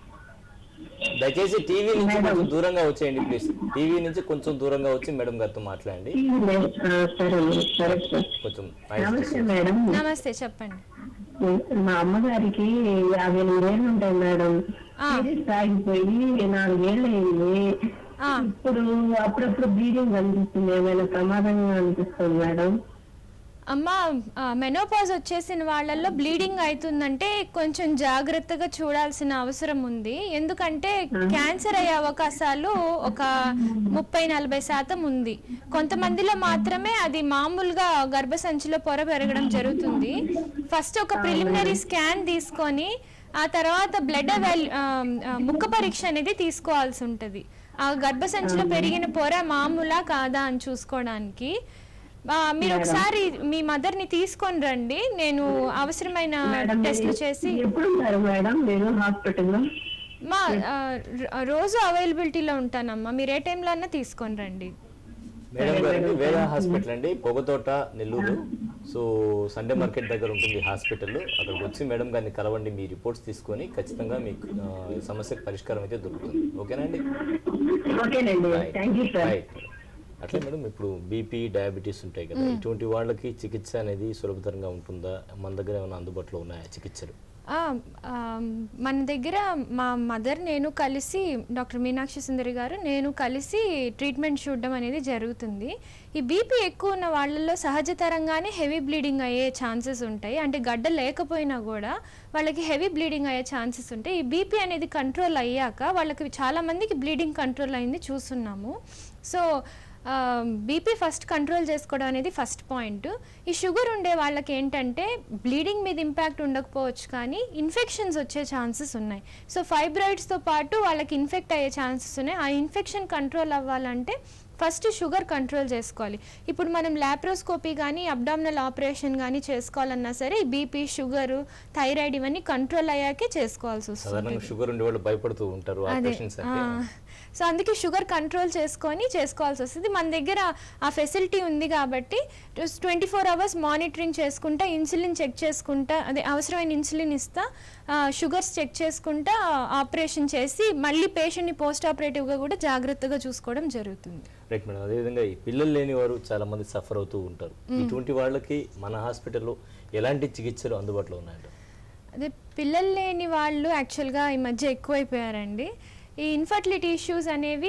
దయచేసి టీవీ నుంచి కొంచెం దూరంగా వచ్చేయండి ప్లీజ్ టీవీ నుంచి కొంచెం దూరంగా వచ్చి మేడం గారితో మాట్లాడండి ఆ, సరే సరే సార్ కొంచెం నమస్తే మేడం నమస్తే చెప్పండి మా అమ్మగారికి యాభై ఎనిమిదేళ్ళు ఉంటాయి మేడం పీరియడ్స్ ఆగిపోయి నాలుగేళ్ళు అయింది ఇప్పుడు అప్పుడప్పుడు బ్లీడింగ్ కనిపిస్తుంది ఏమైనా ప్రమాదంగా అనిపిస్తుంది మేడం అమ్మ మెనోపాజ్ వచ్చేసిన వాళ్ళల్లో బ్లీడింగ్ అవుతుందంటే కొంచెం జాగ్రత్తగా చూడాల్సిన అవసరం ఉంది ఎందుకంటే క్యాన్సర్ అయ్యే అవకాశాలు ఒక ముప్పై నలభై శాతం ఉంది కొంతమందిలో మాత్రమే అది మామూలుగా గర్భసంచిలో పొర పెరగడం జరుగుతుంది ఫస్ట్ ఒక ప్రిలిమినరీ స్కాన్ తీసుకొని ఆ తర్వాత బ్లడ్ ముక్క పరీక్ష అనేది తీసుకోవాల్సి ఉంటుంది ఆ గర్భసంచిలో పెరిగిన పొర మామూలా కాదా అని చూసుకోవడానికి ఆ, మీరు ఒకసారి మీ మదర్ ని తీసుకొని రండి నేను అవసరమైన టెస్ట్లు చేసి ఎప్పుడు ఉంటారు మేడం మీరు హాస్పిటల్లో మా ఆ, ర- రోజు అవైలబిలిటీలో ఉంటానమ్మా మీరు ఏ టైంలో అన్నా తీసుకొని రండి మేడం గారండి వేద హాస్పిటల్ అండి Pogathota Nellore so Sunday market దగ్గర ఉంటుంది హాస్పిటల్ అక్కడికి వచ్చి మేడం గారిని కలవండి మీ రిపోర్ట్స్ తీసుకొని ఖచ్చితంగా మీకు ఆ, ఈ సమస్యకు పరిష్కారం అయితే దొరుకుతుంది ఓకేనా అండి ఓకేనండి థ్యాంక్ యూ సార్ రైట్ అట్లే మేడం ఇప్పుడు బీపీ డయాబెటీస్ ఉంటాయి కదా మ్మ్. ఇటువంటి వాళ్ళకి చికిత్స అనేది సులభతరంగా ఉంటుందా మన దగ్గర ఏమైనా అందుబాటులో ఉన్నాయా చికిత్సలు ఆ, ఆ, మన దగ్గర మా మదర్ నేను కలిసి డాక్టర్ మీనాక్షి సుందరి గారు నేను కలిసి ట్రీట్మెంట్ చూడడం అనేది జరుగుతుంది ఈ బీపీ ఎక్కువ ఉన్న వాళ్ళల్లో సహజతరంగానే హెవీ బ్లీడింగ్ అయ్యే ఛాన్సెస్ ఉంటాయి అంటే గడ్డ లేకపోయినా కూడా వాళ్ళకి హెవీ బ్లీడింగ్ అయ్యే ఛాన్సెస్ ఉంటాయి ఈ బీపీ అనేది కంట్రోల్ అయ్యాక వాళ్ళకి చాలా మందికి బ్లీడింగ్ కంట్రోల్ అయింది చూస్తున్నాము సో బీపీ ఫస్ట్ కంట్రోల్ చేసుకోవడం అనేది ఫస్ట్ పాయింట్ ఈ షుగర్ ఉండే వాళ్ళకి ఏంటంటే బ్లీడింగ్ మీద ఇంపాక్ట్ ఉండకపోవచ్చు కానీ ఇన్ఫెక్షన్స్ వచ్చే ఛాన్సెస్ ఉన్నాయి సో ఫైబ్రాయిడ్స్తో పాటు వాళ్ళకి ఇన్ఫెక్ట్ అయ్యే ఛాన్సెస్ ఉన్నాయి ఆ ఇన్ఫెక్షన్ కంట్రోల్ అవ్వాలంటే ఫస్ట్ షుగర్ కంట్రోల్ చేసుకోవాలి ఇప్పుడు మనం లాప్రోస్కోపీ కానీ అబ్డామినల్ ఆపరేషన్ కానీ చేసుకోవాలన్నా సరే ఈ బీపీ షుగర్ థైరాయిడ్ ఇవన్నీ కంట్రోల్ అయ్యాకే చేసుకోవాల్సి వస్తుంది సాధారణంగా షుగర్ ఉండే వాళ్ళు భయపడుతూ ఉంటారు అదే ఆపరేషన్స్ అంటే సో అందుకే షుగర్ కంట్రోల్ చేసుకొని చేసుకోవాల్సి వస్తుంది మన దగ్గర ఆ ఫెసిలిటీ ఉంది కాబట్టి ట్వంటీ ఫోర్ అవర్స్ మానిటరింగ్ చేసుకుంటా ఇన్సులిన్ చెక్ చేసుకుంటా అదే అవసరమైన ఇన్సులిన్ ఇస్తా షుగర్స్ చెక్ చేసుకుంటా ఆపరేషన్ చేసి మళ్ళీ పేషెంట్ని పోస్ట్ ఆపరేటివ్గా కూడా జాగ్రత్తగా చూసుకోవడం జరుగుతుంది రైట్ మేడం అదేవిధంగా ఈ పిల్లలు లేని వారు చాలా మంది సఫర్ అవుతూ ఉంటారు మ్మ్. ఇటువంటి వాళ్ళకి మన హాస్పిటల్లో ఎలాంటి చికిత్సలు అందుబాటులో ఉన్నాయంట అదే పిల్లలు లేని వాళ్ళు యాక్చువల్గా ఈ మధ్య ఎక్కువైపోయారండి ఈ ఇన్ఫర్టిలిటీ ఇష్యూస్ అనేవి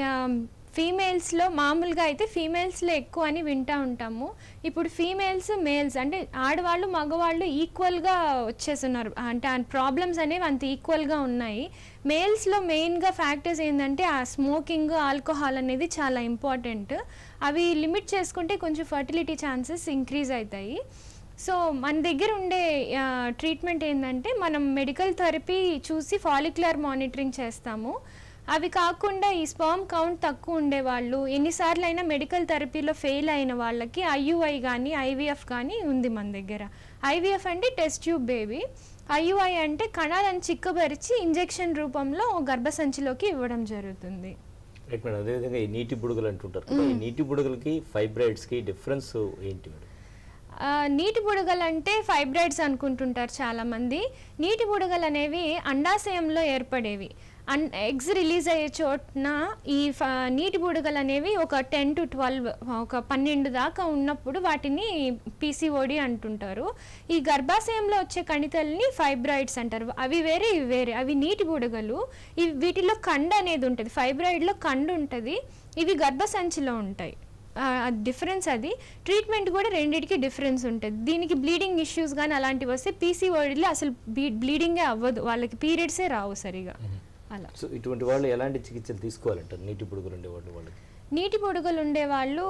ఫీమేల్స్లో మామూలుగా అయితే ఫీమేల్స్లో ఎక్కువ అని వింటూ ఉంటాము ఇప్పుడు ఫీమేల్స్ మేల్స్ అంటే ఆడవాళ్ళు మగవాళ్ళు ఈక్వల్గా వచ్చేస్తున్నారు అంటే ఆ ప్రాబ్లమ్స్ అనేవి అంత ఈక్వల్గా ఉన్నాయి మేల్స్లో మెయిన్గా ఫ్యాక్టర్స్ ఏంటంటే ఆ స్మోకింగ్ ఆల్కహాల్ అనేది చాలా ఇంపార్టెంట్ అవి లిమిట్ చేసుకుంటే కొంచెం ఫర్టిలిటీ ఛాన్సెస్ ఇంక్రీజ్ అవుతాయి సో మన దగ్గర ఉండే ట్రీట్మెంట్ ఏంటంటే మనం మెడికల్ థెరపీ చూసి ఫాలిక్యులర్ మానిటరింగ్ చేస్తాము అవి కాకుండా ఈ స్పర్మ్ కౌంట్ తక్కువ ఉండేవాళ్ళు ఎన్నిసార్లు అయినా మెడికల్ థెరపీలో ఫెయిల్ అయిన వాళ్ళకి ఐయుఐ కానీ ఐవీఎఫ్ కానీ ఉంది మన దగ్గర ఐవీఎఫ్ అంటే టెస్ట్ ట్యూబ్ బేబీ ఐయుఐ అంటే కణాలను చిక్కబరిచి ఇంజెక్షన్ రూపంలో గర్భసంచిలోకి ఇవ్వడం జరుగుతుంది రైట్ మేడం అదేవిధంగా ఈ నీటి బుడగలు అంటుంటారు కదా ఈ నీటి బుడగలకి ఫైబ్రాయిడ్స్కి డిఫరెన్స్ ఏంటి మేడం ఆ, నీటి బుడగలు అంటే ఫైబ్రాయిడ్స్ అనుకుంటుంటారు చాలామంది నీటి బుడగలు అనేవి అండాశయంలో ఏర్పడేవి అన్ ఎగ్స్ రిలీజ్ అయ్యే చోటున ఈ ఫ- నీటి బుడగలు అనేవి ఒక టెన్ టు ట్వెల్వ్ ఒక పన్నెండు దాకా ఉన్నప్పుడు వాటిని పీసీఓడి అంటుంటారు ఈ గర్భాశయంలో వచ్చే కణితల్ని ఫైబ్రాయిడ్స్ అంటారు అవి వేరే ఇవి వేరే అవి నీటి బుడగలు ఇవి వీటిలో కండ అనేది ఉంటుంది ఫైబ్రాయిడ్లో కండు ఉంటుంది ఇవి గర్భసంచిలో ఉంటాయి డిఫరెన్స్ అది ట్రీట్మెంట్ కూడా రెండింటికి డిఫరెన్స్ ఉంటుంది దీనికి బ్లీడింగ్ ఇష్యూస్ కానీ అలాంటివి వస్తే పీసీఓడిలో అసలు బ్లీడింగే అవ్వదు వాళ్ళకి పీరియడ్సే రావు సరిగా అలా సో ఇటువంటి వాళ్ళు ఎలాంటి చికిత్సలు తీసుకోవాలంటారు నీటి బుడగలు ఉండే వాళ్ళు వాళ్ళకి నీటి పొడుగులు ఉండేవాళ్ళు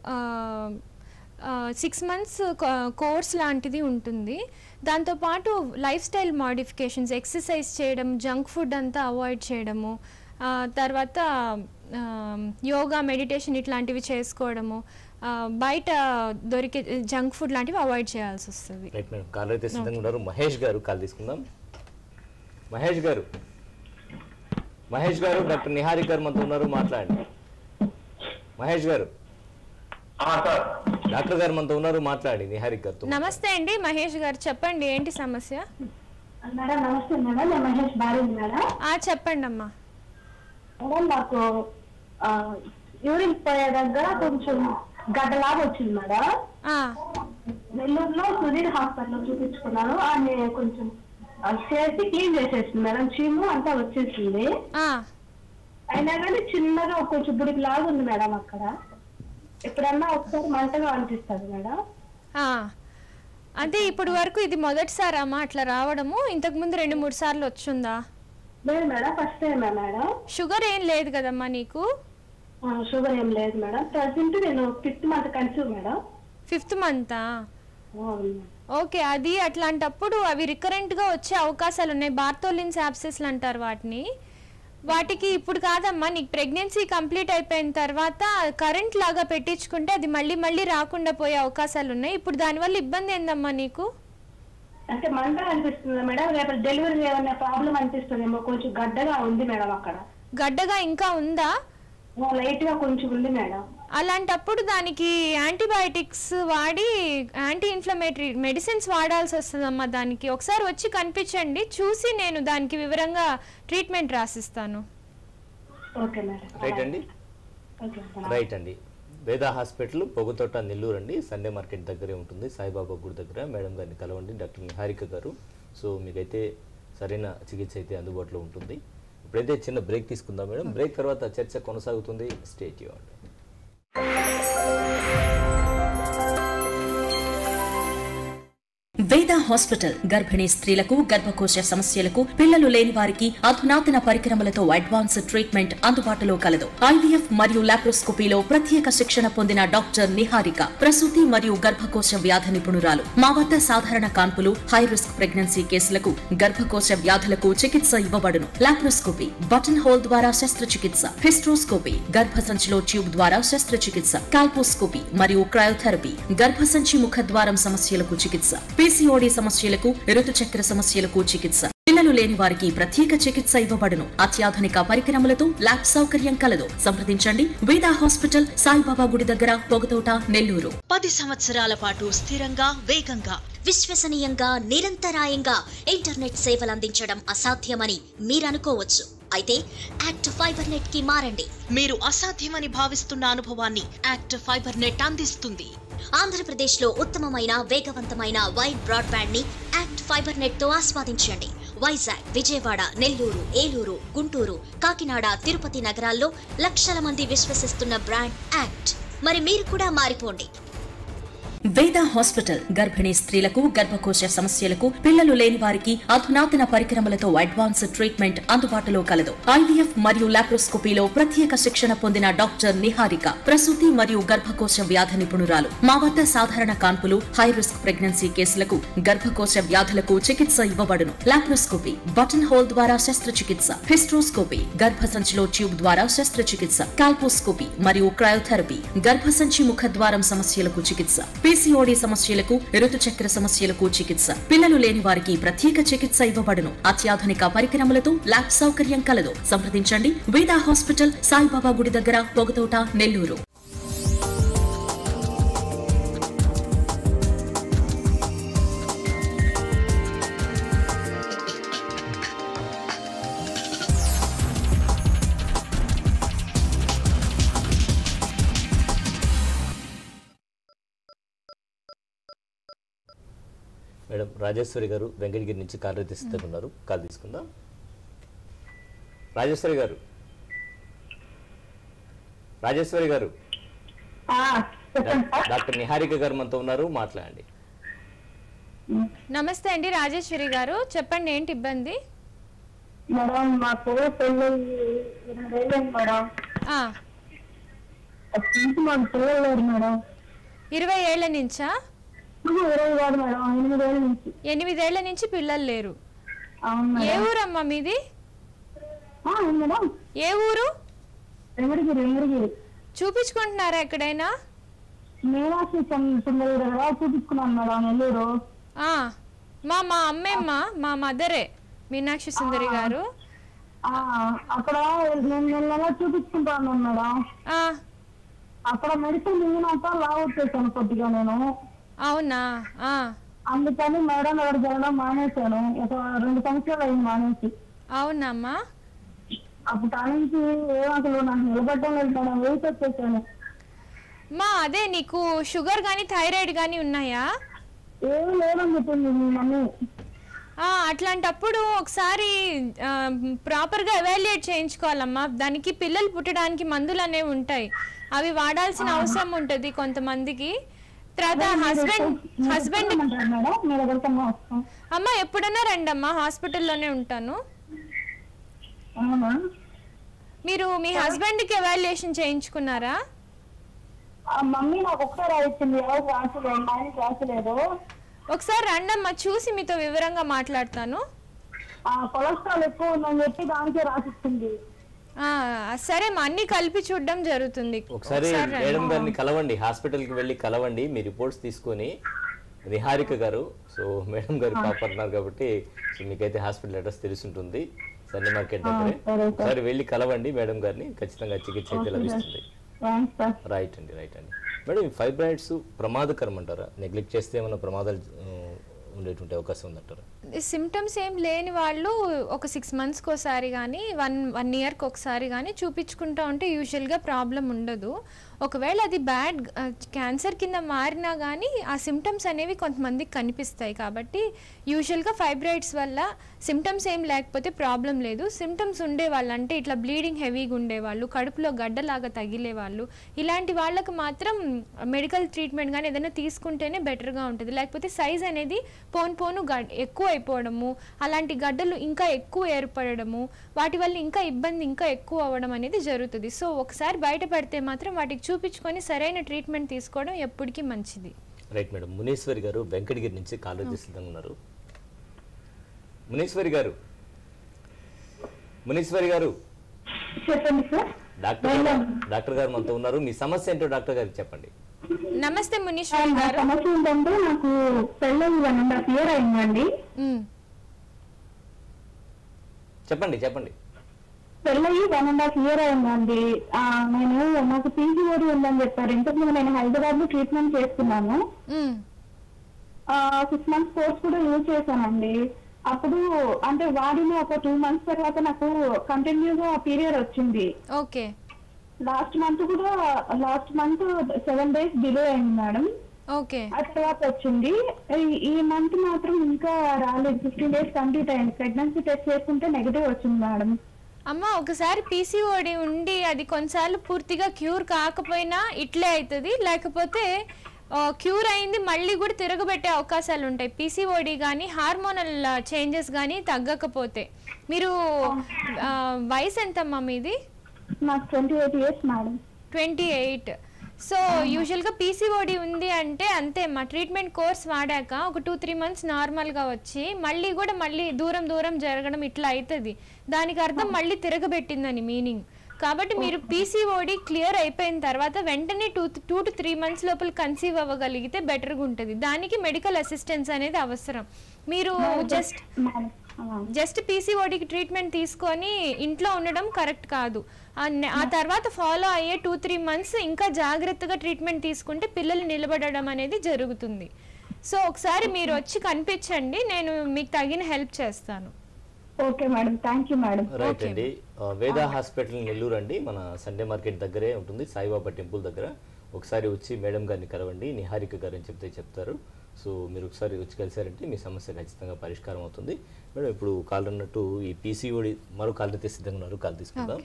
సిక్స్ మంత్స్ కోర్స్ లాంటిది ఉంటుంది దాంతోపాటు లైఫ్ స్టైల్ మాడిఫికేషన్స్ ఎక్సర్సైజ్ చేయడం జంక్ ఫుడ్ అంతా అవాయిడ్ చేయడము ఆ, తర్వాత ఆ, యోగా మెడిటేషన్ ఇట్లాంటివి చేసుకోవడము ఆ, బయట దొరికే జంక్ ఫుడ్ లాంటివి అవాయిడ్ చేయాల్సి వస్తుంది రైట్ మేడం కాల్ అయితే సిద్ధంగా ఉన్నారు మహేష్ గారు కాల్ తీసుకుందాం మహేష్ గారు మహేష్ గారు డాక్టర్ నిహారిక గారు మనతో ఉన్నారు మాట్లాడండి మహేష్ గారు డాక్టర్ గారు మనతో ఉన్నారు మాట్లాడండి నిహారిక గారితో నమస్తే అండి మహేష్ గారు చెప్పండి ఏంటి సమస్య మేడం నమస్తే మేడం నేను మహేష్ భార్య మేడం ఆ, చెప్పండి అమ్మా మేడం నాకు యూరిన్ పోయే దగ్గర కొంచెం గడ్డలాగా వచ్చింది మేడం నెల్లూరులో సుధీర్ హాస్పిటల్లో చూపించుకున్నాను ఆమె కొంచెం ఆ, చేసి క్లీన్ చేసేసింది మేడం చీము అంతా వచ్చేసింది అయినా కానీ చిన్నగా కొంచెం బుడికి లాగా ఉంది మేడం అక్కడ ఎప్పుడన్నా ఒకసారి మంటగా అనిపిస్తుంది మేడం ఆ, అంటే ఇప్పుడు వరకు ఇది మొదటిసారి అమ్మా అట్లా రావడము ఇంతకు ముందు రెండు మూడు సార్లు వచ్చిందా లేదు మేడం ఫస్ట్ టైమే మేడం షుగర్ ఏం లేదు కదమ్మా నీకు ఆ, షుగర్ ఏం లేదు మేడం ప్రజెంట్ నేను fifth month conceive madam fifth మంతా అవును మేడం. ఓకే అది అట్లాంటప్పుడు అవి రికరెంట్గా వచ్చే అవకాశాలు ఉన్నాయి బార్తోలిన్స్ యాప్సెస్లు అంటారు వాటిని వాటికి ఇప్పుడు కాదమ్మా నీకు ప్రెగ్నెన్సీ కంప్లీట్ అయిపోయిన తర్వాత కరెంట్ లాగా పెట్టించుకుంటే అది మళ్ళీ మళ్ళీ రాకుండా పోయే అవకాశాలు ఉన్నాయి ఇప్పుడు దానివల్ల ఇబ్బంది ఏందమ్మా నీకు అంటే మంట అనిపిస్తుంది మేడం రేపు డెలివరీ ఏమైనా ప్రాబ్లం అనిపిస్తుందేమో కొంచెం గడ్డగా ఉంది మేడం అక్కడ గడ్డగా ఇంకా ఉందా లైట్ గా కొంచెం ఉంది మేడం అలాంటప్పుడు దానికి యాంటీబయాటిక్స్ వాడి యాంటీ ఇన్ఫ్లమేటరీ మెడిసిన్స్ వాడాల్సి వస్తుందమ్మా దానికి ఒకసారి వచ్చి కనిపించండి చూసి నేను దానికి వివరంగా ట్రీట్మెంట్ రాసిస్తాను ఓకే మేడం రైట్ అండి ఓకే రైట్ అండి వేదా హాస్పిటల్ పొగతోట నెల్లూరు అండి సండే మార్కెట్ దగ్గరే ఉంటుంది సాయిబాబా గుడి దగ్గర మేడం గారిని కలవండి డాక్టర్ నిహారిక గారు సో మీకైతే సరైన చికిత్స అయితే అందుబాటులో ఉంటుంది ఇప్పుడైతే చిన్న బ్రేక్ తీసుకుందాం మేడం బ్రేక్ తర్వాత చర్చ కొనసాగుతుంది స్టేట్ ఇవ్వండి వేద హాస్పిటల్ గర్భిణీ స్త్రీలకు గర్భకోశ సమస్యలకు పిల్లలు లేని వారికి అధునాతన పరికరములతో అడ్వాన్స్ ట్రీట్మెంట్ అందుబాటులో కలదు ఐవీఎఫ్ మరియు లాప్రోస్కోపీలో ప్రత్యేక శిక్షణ పొందిన డాక్టర్ నిహారిక ప్రసూతి మరియు గర్భకోశ వ్యాధి నిపుణురాలు మా వద్ద సాధారణ కాన్పులు హై రిస్క్ ప్రెగ్నెన్సీ కేసులకు గర్భకోశ వ్యాధులకు చికిత్స ఇవ్వబడును లాప్రోస్కోపీ బటన్ హోల్ ద్వారా శస్త్రచికిత్స హిస్ట్రోస్కోపీ గర్భసంచిలో ట్యూబ్ ద్వారా శస్త్రచికిత్స కాల్పోస్కోపీ మరియు క్రయోథెరపీ గర్భసంచి ముఖద్వారం సమస్యలకు చికిత్స పీసీఓడి సమస్యలకు ఋతుచక్ర సమస్యలకు చికిత్స పిల్లలు లేని వారికి ప్రత్యేక చికిత్స ఇవ్వబడును అత్యాధునిక పరికరములతో ల్యాబ్ సౌకర్యం కలదు సంప్రదించండి వేదా హాస్పిటల్ సాయిబాబా గుడి దగ్గర పొగతోట నెల్లూరు పది సంవత్సరాల పాటు స్థిరంగా వేగంగా విశ్వసనీయంగా నిరంతరాయంగా ఇంటర్నెట్ సేవలు అందించడం అసాధ్యమని మీరనుకోవచ్చు అయితే యాక్ట్ ఫైబర్ నెట్ కి మారండి మీరు అసాధ్యమని భావిస్తున్న అనుభవాన్ని యాక్ట్ ఫైబర్ నెట్ అందిస్తుంది ఆంధ్రప్రదేశ్ లో ఉత్తమమైన వేగవంతమైన వైడ్ బ్రాడ్బ్యాండ్ ని యాక్ట్ ఫైబర్ నెట్ తో ఆస్వాదించండి వైజాగ్ విజయవాడ నెల్లూరు ఏలూరు గుంటూరు కాకినాడ తిరుపతి నగరాల్లో లక్షల మంది విశ్వసిస్తున్న బ్రాండ్ యాక్ట్ మరి మీరు కూడా మారిపోండి వేద హాస్పిటల్ గర్భిణీ స్త్రీలకు గర్భకోశ సమస్యలకు పిల్లలు లేని వారికి అధునాతన పరికరములతో అడ్వాన్స్ ట్రీట్మెంట్ అందుబాటులో కలదు ఐవీఎఫ్ మరియు లాప్రోస్కోపీలో ప్రత్యేక శిక్షణ పొందిన డాక్టర్ నిహారిక ప్రసూతి మరియు గర్భకోశ వ్యాధి నిపుణురాలు మా వద్ద సాధారణ కాన్పులు హై రిస్క్ ప్రెగ్నెన్సీ కేసులకు గర్భకోశ వ్యాధులకు చికిత్స ఇవ్వబడును లాప్రోస్కోపీ బటన్ హోల్ ద్వారా శస్త్రచికిత్స హిస్ట్రోస్కోపీ గర్భసంచిలో ట్యూబ్ ద్వారా శస్త్రచికిత్స కాల్పోస్కోపీ మరియు క్రయోథెరపీ గర్భసంచి ముఖద్వారం సమస్యలకు చికిత్స పీసీఓడి సమస్యలకు ఋతుచక్ర సమస్యలకు చికిత్స పిల్లలు లేని వారికి ప్రత్యేక చికిత్స ఇవ్వబడును అత్యాధునిక పరికరములతో ల్యాబ్ సౌకర్యం కలదు సంప్రదించండి వేదా హాస్పిటల్ సాయిబాబా గుడి దగ్గర పొగతోట నెల్లూరు మేడం రాజేశ్వరి గారు వెంకటగిరి నుంచి కాల్ రైతు ఉన్నారు కాల్ తీసుకుందాం రాజేశ్వరి గారు రాజేశ్వరి గారు డా- డాక్టర్ నిహారిక గారు మనతో ఉన్నారు మాట్లాడండి నమస్తే అండి రాజేశ్వరి గారు చెప్పండి ఏంటి ఇబ్బంది మేడం మాకు పెళ్ళి ఎనిమిది ఏళ్ళైంది మేడం ఆ, అప్పటి మాకు పిల్లలు లేరు మేడం ఇరవై ఏళ్ల నుంచా ఇది ఇరవై కాదు మేడం ఎనిమిది ఏళ్ళ నుంచి ఎనిమిదేళ్ల నుంచి పిల్లలు లేరు అవును ఏ మేడం ఊరమ్మా మీది ఆ, అవును మేడం ఏ ఊరు వెంకటగిరి వెంకటగిరి చూపించుకుంటున్నారా ఎక్కడైనా మీనాక్షి చం- పిల్లలు దగ్గర చూపించుకున్నాను మేడం నెల్లూరు ఆ, మా మా అమ్మేమ్మ మా మదరే మీనాక్షి సుందరి గారు ఆ, అక్కడ నేను నెల నెల చూపించుకుంటా ఉన్నాను మేడం ఆ, అక్కడ మెడిసిన్ మిగిలినాక లావ్ వచ్చేసాను కొద్దిగా నేను అవునా ఆ, అందుకని మేడం దగ్గర జరగడం మానేశాను ఒక రెండు సంవత్సరాలు అయింది మానేసి అవునమ్మా అప్పుడు ఆ నుంచి ఏం అసలు నాకు నిలబడడం లేదు మేడం వెయిట్ వచ్చేసాను మా అదే నీకు షుగర్ కానీ థైరాయిడ్ కానీ ఉన్నాయా ఏం లేదని చెప్పింది మీ మమ్మీ ఆ, అట్లాంటప్పుడు ఒకసారి ఆ, ప్రాపర్గా ఎవాల్యుయేట్ చేయించుకోవాలమ్మా దానికి పిల్లలు పుట్టడానికి మందులు అనేవి ఉంటాయి అవి వాడాల్సిన అవసరం ఉంటుంది కొంతమందికి తర్వాత హస్బెండ్ హస్బెండ్ అంటారు మేడం మీ దగ్గరికి వస్తాం అమ్మ ఎప్పుడైనా రండి అమ్మా హాస్పిటల్లోనే ఉంటాను అవునా మీరు మీ హస్బెండ్కి ఎవాల్యుయేషన్ చేయించుకున్నారా ఆ మమ్మీ నాకు ఒకసారి ఇచ్చింది ఎవరు రాసలేదు మా ఆయనకి రాసలేదు ఒకసారి రండమ్మా చూసి మీతో వివరంగా మాట్లాడతాను ఆ కొలెస్ట్రాల్ ఎక్కువ ఉందని చెప్పి దానికే రాసిచ్చింది ఆ, సరే మా అన్ని కలిపి చూడడం జరుగుతుంది ఒకసారి రండి. మేడం గారిని కలవండి హాస్పిటల్కి వెళ్ళి కలవండి మీ రిపోర్ట్స్ తీసుకొని నిహారిక గారు సో మేడం గారు పాప అన్నారు కాబట్టి సో మీకైతే హాస్పిటల్ అడ్రస్ తెలిసి ఉంటుంది సండే మార్కెట్ దగ్గరే సరే సార్. ఒకసారి వెళ్ళి కలవండి మేడం గారిని ఖచ్చితంగా చికిత్స అయితే లభిస్తుంది థ్యాంక్స్ సార్ రైట్ అండి రైట్ అండి మేడం ఈ ఫైబ్రాయిడ్స్ ప్రమాదకరం అంటారా నెగ్లెక్ట్ చేస్తే ఏమైనా ప్రమాదాలు ఆ, ఉండేటువంటి అవకాశం ఉందంటారా సిమ్టమ్స్ ఏం లేని వాళ్ళు ఒక సిక్స్ మంత్స్కి ఒకసారి కానీ వన్ వన్ ఇయర్కి ఒకసారి కానీ చూపించుకుంటా ఉంటే యూజువల్గా ప్రాబ్లం ఉండదు ఒకవేళ అది బ్యాడ్ క్యాన్సర్ కింద మారినా కానీ ఆ సిమ్టమ్స్ అనేవి కొంతమందికి కనిపిస్తాయి కాబట్టి యూజువల్గా ఫైబ్రాయిడ్స్ వల్ల సిమ్టమ్స్ ఏం లేకపోతే ప్రాబ్లం లేదు సిమ్టమ్స్ ఉండేవాళ్ళు అంటే ఇట్లా బ్లీడింగ్ హెవీగా ఉండేవాళ్ళు కడుపులో గడ్డలాగా తగిలేవాళ్ళు ఇలాంటి వాళ్ళకు మాత్రం మెడికల్ ట్రీట్మెంట్ కానీ ఏదైనా తీసుకుంటేనే బెటర్గా ఉంటుంది లేకపోతే సైజ్ అనేది పోను పోను గడ్ ఎక్కువ అయిపోవడము అలాంటి గడ్డలు ఇంకా ఎక్కువ ఏర్పడము వాటి వల్ల ఇంకా ఇబ్బంది ఇంకా ఎక్కువ అవ్వడం అనేది జరుగుతుంది సో ఒకసారి బయటపడితే మాత్రం వాటికి చూపించుకొని సరైన ట్రీట్మెంట్ తీసుకోవడం ఎప్పటికీ మంచిది రైట్ మేడం మునీశ్వరి గారు వెంకటగిరి నుంచి కాలేజీ సిద్ధంగా ఉన్నారు మునీశ్వరి గారు మునీశ్వరి గారు చెప్పండి సార్ డాక్టర్ గారు డాక్టర్ గారు మనతో ఉన్నారు మీ సమస్య ఏంటో డాక్టర్ గారికి చెప్పండి నమస్తే మునీశ్వరి నా గారు సమస్య ఏంటంటే నాకు పెళ్ళి వన్ అండ్ హాఫ్ ఇయర్ అయిందండి ఉమ్, చెప్పండి చెప్పండి పెళ్ళయి వన్ అండ్ హాఫ్ ఇయర్ అయిందండి ఆ, నేను నాకు పీజీఓడి ఉందని చెప్పారు ఇంతకు ముందు నేను హైదరాబాద్ లో ట్రీట్మెంట్ చేస్తున్నాను ఉమ్, సిక్స్ మంత్స్ కోర్స్ కూడా యూజ్ చేశానండి అప్పుడు అంటే వాడిన ఒక టూ మంత్స్ తర్వాత నాకు కంటిన్యూగా పీరియడ్ వచ్చింది ఓకే లాస్ట్ మంత్ కూడా last month seven days delay అయింది మేడం ఓకే ఆ తర్వాత వచ్చింది ఈ- ఈ మంత్ మాత్రం ఇంకా రాలేదు ఫిఫ్టీన్ డేస్ కంప్లీట్ అయింది ప్రెగ్నెన్సీ టెస్ట్ చేసుకుంటే నెగిటివ్ వచ్చింది మేడం అమ్మ ఒకసారి పీసీఓడి ఉండి అది కొన్నిసార్లు పూర్తిగా క్యూర్ కాకపోయినా ఇట్లే అవుతుంది లేకపోతే క్యూర్ అయింది మళ్ళీ కూడా తిరగబెట్టే అవకాశాలు ఉంటాయి పీసీఓడి కానీ హార్మోనల్ చేంజెస్ కానీ తగ్గకపోతే మీరు ఆ, వయసు ఎంతమ్మా మీది నాకు twenty eight years madam twenty eight so యూజువల్గా పీసీఓడి ఉంది అంటే అంతే మా ట్రీట్మెంట్ కోర్స్ వాడాక ఒక టూ త్రీ మంత్స్ నార్మల్గా వచ్చి మళ్ళీ కూడా మళ్ళీ దూరం దూరం జరగడం ఇట్లా అవుతుంది దానికి అర్థం మళ్ళీ తిరగబెట్టిందని మీనింగ్ కాబట్టి మీరు పీసీఓడి క్లియర్ అయిపోయిన తర్వాత వెంటనే two two to three months లోపల కన్సీవ్ అవ్వగలిగితే బెటర్గా ఉంటుంది దానికి మెడికల్ అసిస్టెన్స్ అనేది అవసరం మీరు జస్ట్ జస్ట్ పీసీఓడికి ట్రీట్మెంట్ తీసుకొని ఇంట్లో ఉండడం కరెక్ట్ కాదు ఆ నె- ఆ తర్వాత ఫాలో అయ్యే టూ త్రీ మంత్స్ ఇంకా జాగ్రత్తగా ట్రీట్మెంట్ తీసుకుంటే పిల్లలు నిలబడడం అనేది జరుగుతుంది సో ఒకసారి మీరు వచ్చి కనిపించండి నేను మీకు తగిన హెల్ప్ చేస్తాను okay madam thank you madam right అండి ఆ, వేద హాస్పిటల్ నెల్లూరు అండి మన సండే మార్కెట్ దగ్గరే ఉంటుంది సాయిబాబా టెంపుల్ దగ్గర ఒకసారి వచ్చి మేడం గారిని కలవండి నిహారిక గారు అని చెప్తే చెప్తారు సో మీరు ఒకసారి వచ్చి కలిసారంటే మీ సమస్య ఖచ్చితంగా పరిష్కారం అవుతుంది మేడం ఇప్పుడు కాల్ అన్నట్టు ఈ పీసీఓడి మరో కాల్ అయితే సిద్ధంగా ఉన్నారు కాల్ తీసుకుందాం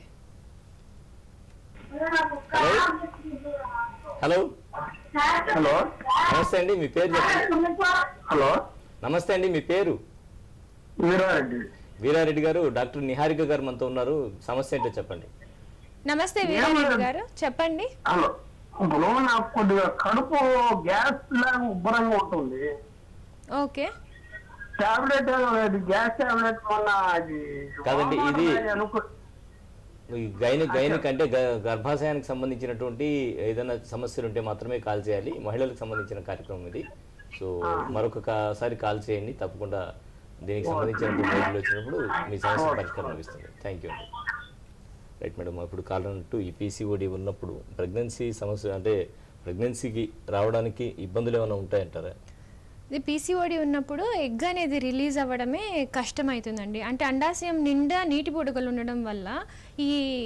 హలో హలో నమస్తే అండి మీ పేరు చెప్పండి హలో నమస్తే అండి మీ పేరు వీరారెడ్డి వీరారెడ్డి గారు డాక్టర్ నిహారిక గారు మనతో ఉన్నారు సమస్య ఏంటో చెప్పండి నమస్తే వీరారెడ్డి గారు చెప్పండి హలో ఇప్పుడు నాకు కొద్దిగా కడుపు గ్యాస్ లాగా ఉబ్బరంగా ఉంటుంది ఓకే టాబ్లెట్ గ్యాస్ టాబ్లెట్ మొన్న అది కాదండి, ఇది- వాడాలని అనుకో- ఈ గైని గైనిక్ అంటే గ- గర్భాశయానికి సంబంధించినటువంటి ఏదైనా సమస్యలు ఉంటే మాత్రమే కాల్ చేయాలి మహిళలకు సంబంధించిన కార్యక్రమం ఇది సో మరొకసారి కాల్ చేయండి తప్పకుండా దీనికి సంబంధించినటువంటి మెయిల్ వచ్చినప్పుడు మీ సమస్య పరిష్కారం లభిస్తుంది థ్యాంక్ యూ అండి రైట్ మేడం ఇప్పుడు కాల్ అన్నట్టు ఈ పీసీఓడి ఉన్నప్పుడు ప్రెగ్నెన్సీ సమస్య అంటే ప్రెగ్నెన్సీకి రావడానికి ఇబ్బందులు ఏమైనా ఉంటాయంటారా ఇది పీసీఓడి ఉన్నప్పుడు ఎగ్ అనేది రిలీజ్ అవ్వడమే కష్టమవుతుందండి అంటే అండాశయం నిండా నీటి బుడగలు ఉండడం వల్ల ఈ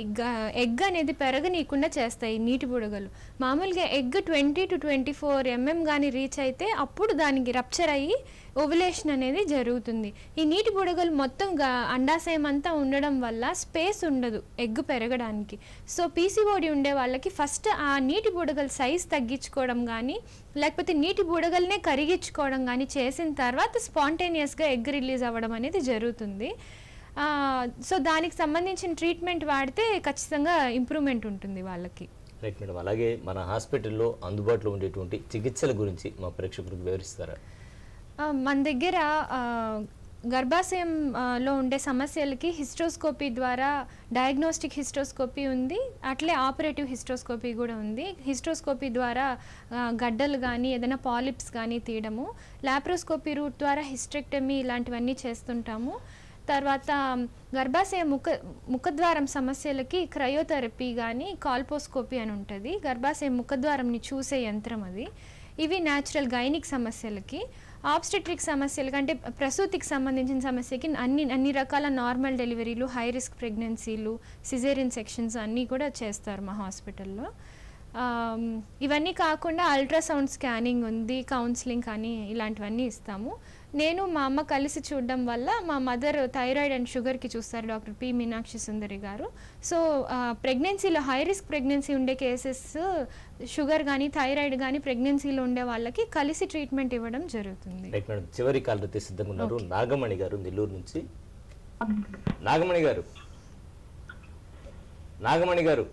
ఎగ్ అనేది పెరగనీయకుండా చేస్తాయి నీటి బుడగలు మామూలుగా egg twenty two twenty four mm కానీ రీచ్ అయితే అప్పుడు దానికి రప్చర్ అయ్యి ఓవులేషన్ అనేది జరుగుతుంది ఈ నీటి బుడగలు మొత్తం గా- అండాశయం అంతా ఉండడం వల్ల స్పేస్ ఉండదు ఎగ్ పెరగడానికి సో పీసీఓడి ఉండే వాళ్ళకి ఫస్ట్ ఆ నీటి బుడగల సైజ్ తగ్గించుకోవడం కానీ లేకపోతే నీటి బుడగల్నే కరిగించుకోవడం కానీ చేసిన తర్వాత స్పాంటేనియస్గా ఎగ్ రిలీజ్ అవ్వడం అనేది జరుగుతుంది ఆ, సో దానికి సంబంధించిన ట్రీట్మెంట్ వాడితే ఖచ్చితంగా ఇంప్రూవ్మెంట్ ఉంటుంది వాళ్ళకి రైట్ మేడం అలాగే మన హాస్పిటల్లో అందుబాటులో ఉండేటువంటి చికిత్సల గురించి మా ప్రేక్షకులకు వివరిస్తారా ఆ, మన దగ్గర ఆ, గర్భాశయం ఆ, లో ఉండే సమస్యలకి హిస్ట్రోస్కోపీ ద్వారా డయాగ్నోస్టిక్ హిస్ట్రోస్కోపీ ఉంది అట్లే ఆపరేటివ్ హిస్ట్రోస్కోపీ కూడా ఉంది హిస్ట్రోస్కోపీ ద్వారా ఆ, గడ్డలు కానీ ఏదైనా పాలిప్స్ కానీ తీయడము లాప్రోస్కోపీ రూట్ ద్వారా హిస్ట్రెక్టమీ ఇలాంటివన్నీ చేస్తుంటాము తర్వాత గర్భాశయ ముఖ ముఖద్వారం సమస్యలకి క్రయోథెరపీ కానీ కాల్పోస్కోపీ అని ఉంటుంది గర్భాశయ ముఖద్వారంని చూసే యంత్రం అది ఇవి న్యాచురల్ గైనిక్ సమస్యలకి ఆబ్స్టెట్రిక్ సమస్యలకి అంటే ప్రసూతికి సంబంధించిన సమస్యకి అన్ని అన్ని రకాల నార్మల్ డెలివరీలు హై రిస్క్ ప్రెగ్నెన్సీలు సిజేరియన్ సెక్షన్స్ అన్నీ కూడా చేస్తారు మా హాస్పిటల్లో ఆమ్, ఇవన్నీ కాకుండా అల్ట్రాసౌండ్ స్కానింగ్ ఉంది కౌన్సిలింగ్ కానీ ఇలాంటివన్నీ ఇస్తాము నేను మా అమ్మ కలిసి చూడడం వల్ల మా మదర్ థైరాయిడ్ అండ్ షుగర్కి చూస్తారు డాక్టర్ పి మీనాక్షి సుందరి గారు సో ప్రెగ్నెన్సీలో హై రిస్క్ ప్రెగ్నెన్సీ ఉండే కేసెస్ షుగర్ కానీ థైరాయిడ్ కానీ ప్రెగ్నెన్సీలో ఉండే వాళ్ళకి కలిసి ట్రీట్మెంట్ ఇవ్వడం జరుగుతుంది రైట్ మేడం చివరి కాల్ అయితే సిద్ధంగా ఉన్నారు నాగమణి గారు నెల్లూరు నుంచి నాగమణి గారు నాగమణి గారు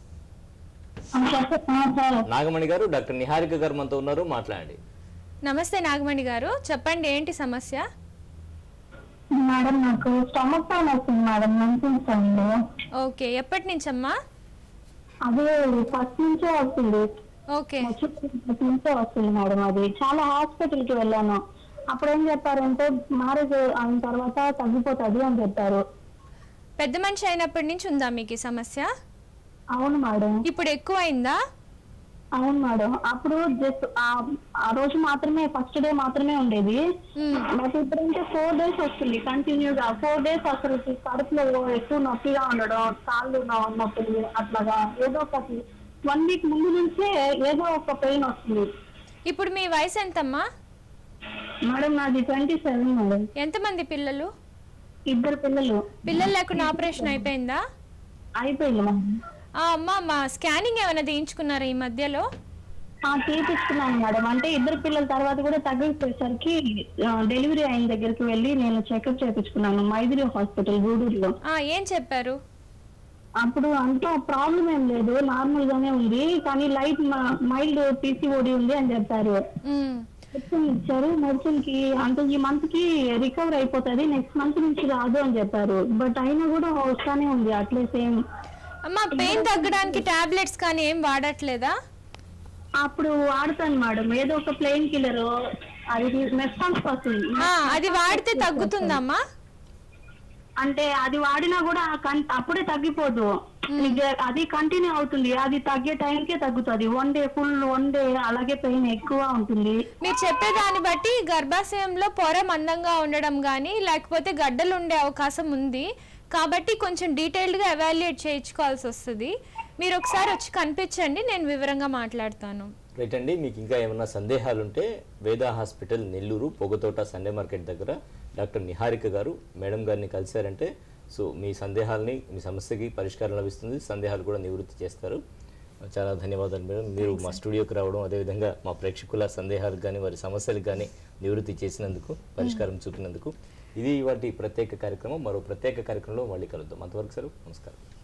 నాగమణి గారు డాక్టర్ నిహారిక గారు మనతో ఉన్నారు మాట్లాడండి నమస్తే నాగమణి గారు చెప్పండి ఏంటి సమస్య మేడం నాకు స్టమక్ పెయిన్ వస్తుంది మేడం మంచి ఓకే ఎప్పటి నుంచమ్మా అదే ఫస్ట్ నుంచే వస్తుంది ఓకే ఫస్ట్ నుంచే వస్తుంది మేడం అది చాలా హాస్పిటల్ కి వెళ్ళాను అప్పుడు ఏం చెప్పారంటే మ్యారేజ్ అయిన తర్వాత తగ్గిపోతుంది అని చెప్పారు పెద్ద మనిషి అయినప్పటి నుంచి ఉందా మీకు ఈ సమస్య అవును మేడం ఇప్పుడు ఎక్కువైందా అవును మేడం అప్పుడు జస్ట్ ఆ రోజు మాత్రమే ఫస్ట్ డే మాత్రమే ఉండేది బట్ ఇప్పుడంటే ఫోర్ డేస్ వస్తుంది కంటిన్యూగా ఫోర్ డేస్ అసలు కడుపులో ఎక్కువ నొప్పిగా ఉండడం కాళ్ళు నొ- నొప్పులు అట్లాగా ఏదో ఒకటి వన్ వీక్ ముందు నుంచే ఏదో ఒక పెయిన్ వస్తుంది ఇప్పుడు మీ వయసు ఎంతమ్మా మేడం నాది ట్వంటీ సెవెన్ మేడం ఎంతమంది పిల్లలు ఇద్దరు పిల్లలు పిల్లలు లేకుండా ఆపరేషన్ అయిపోయిందా అయిపోయింది మేడం ఆ, అమ్మా మా స్కానింగ్ ఏమైనా తీయించుకున్నారా ఈ మధ్యలో ఆ, తీపిస్తున్నాను మేడం అంటే ఇద్దరు పిల్లల తర్వాత కూడా తగ్గిపోయేసరికి డెలివరీ అయిన దగ్గరికి వెళ్ళి నేను చెకప్ చేయించుకున్నాను మైదిరి హాస్పిటల్ గూడూరులో ఆ, ఏం చెప్పారు అప్పుడు అంతా ప్రాబ్లం ఏం లేదు నార్మల్ గానే ఉంది కానీ లైట్ మైల్డ్ పీసీఓడి ఉంది అని చెప్పారు మెడిసిన్ ఇచ్చారు మెడిసిన్ కి అంటే ఈ మంత్ కి రికవర్ అయిపోతుంది నెక్స్ట్ మంత్ నుంచి రాదు అని చెప్పారు బట్ అయినా కూడా వస్తానే ఉంది అట్లే సేమ్ అమ్మా పెయిన్ తగ్గడానికి టాబ్లెట్స్ కానీ ఏం వాడట్లేదా అప్పుడు వాడతాను మేడం ఏదో ఒక ప్లెయిన్ కిల్లర్ అది మెస్టాన్స్ వస్తుంది ఆ, అది వాడితే తగ్గుతుందమ్మా అంటే అది వాడినా కూడా ఆ కన్- అప్పుడే తగ్గిపోదు ఇక అది కంటిన్యూ అవుతుంది అది తగ్గే టైంకే తగ్గుతుంది one day full one day అలాగే పెయిన్ ఎక్కువ ఉంటుంది మీరు చెప్పేదాన్ని బట్టి గర్భాశయంలో పొర మందంగా ఉండడం కానీ లేకపోతే గడ్డలు ఉండే అవకాశం ఉంది కాబట్టి కొంచెం డీటెయిల్డ్గా ఎవాల్యుయేట్ చేయించుకోవాల్సి వస్తుంది మీరు ఒకసారి వచ్చి కనిపించండి నేను వివరంగా మాట్లాడతాను రైట్ అండి మీకు ఇంకా ఏమైనా సందేహాలు ఉంటే Veda hospital Nellore Pogathota Sunday market దగ్గర డాక్టర్ నిహారిక గారు మేడం గారిని కలిశారంటే సో మీ సందేహాలని మీ సమస్యకి పరిష్కారం లభిస్తుంది సందేహాలు కూడా నివృత్తి చేస్తారు చాలా ధన్యవాదాలు మేడం మీరు మా స్టూడియోకి రావడం అదేవిధంగా మా ప్రేక్షకుల సందేహాలకు కానీ వారి సమస్యలకు కానీ నివృత్తి చేసినందుకు పరిష్కారం చూపినందుకు ఇది వాటి ప్రత్యేక కార్యక్రమం మరో ప్రత్యేక కార్యక్రమంలో మళ్ళీ కలుద్దాం అంతవరకు సార్ నమస్కారం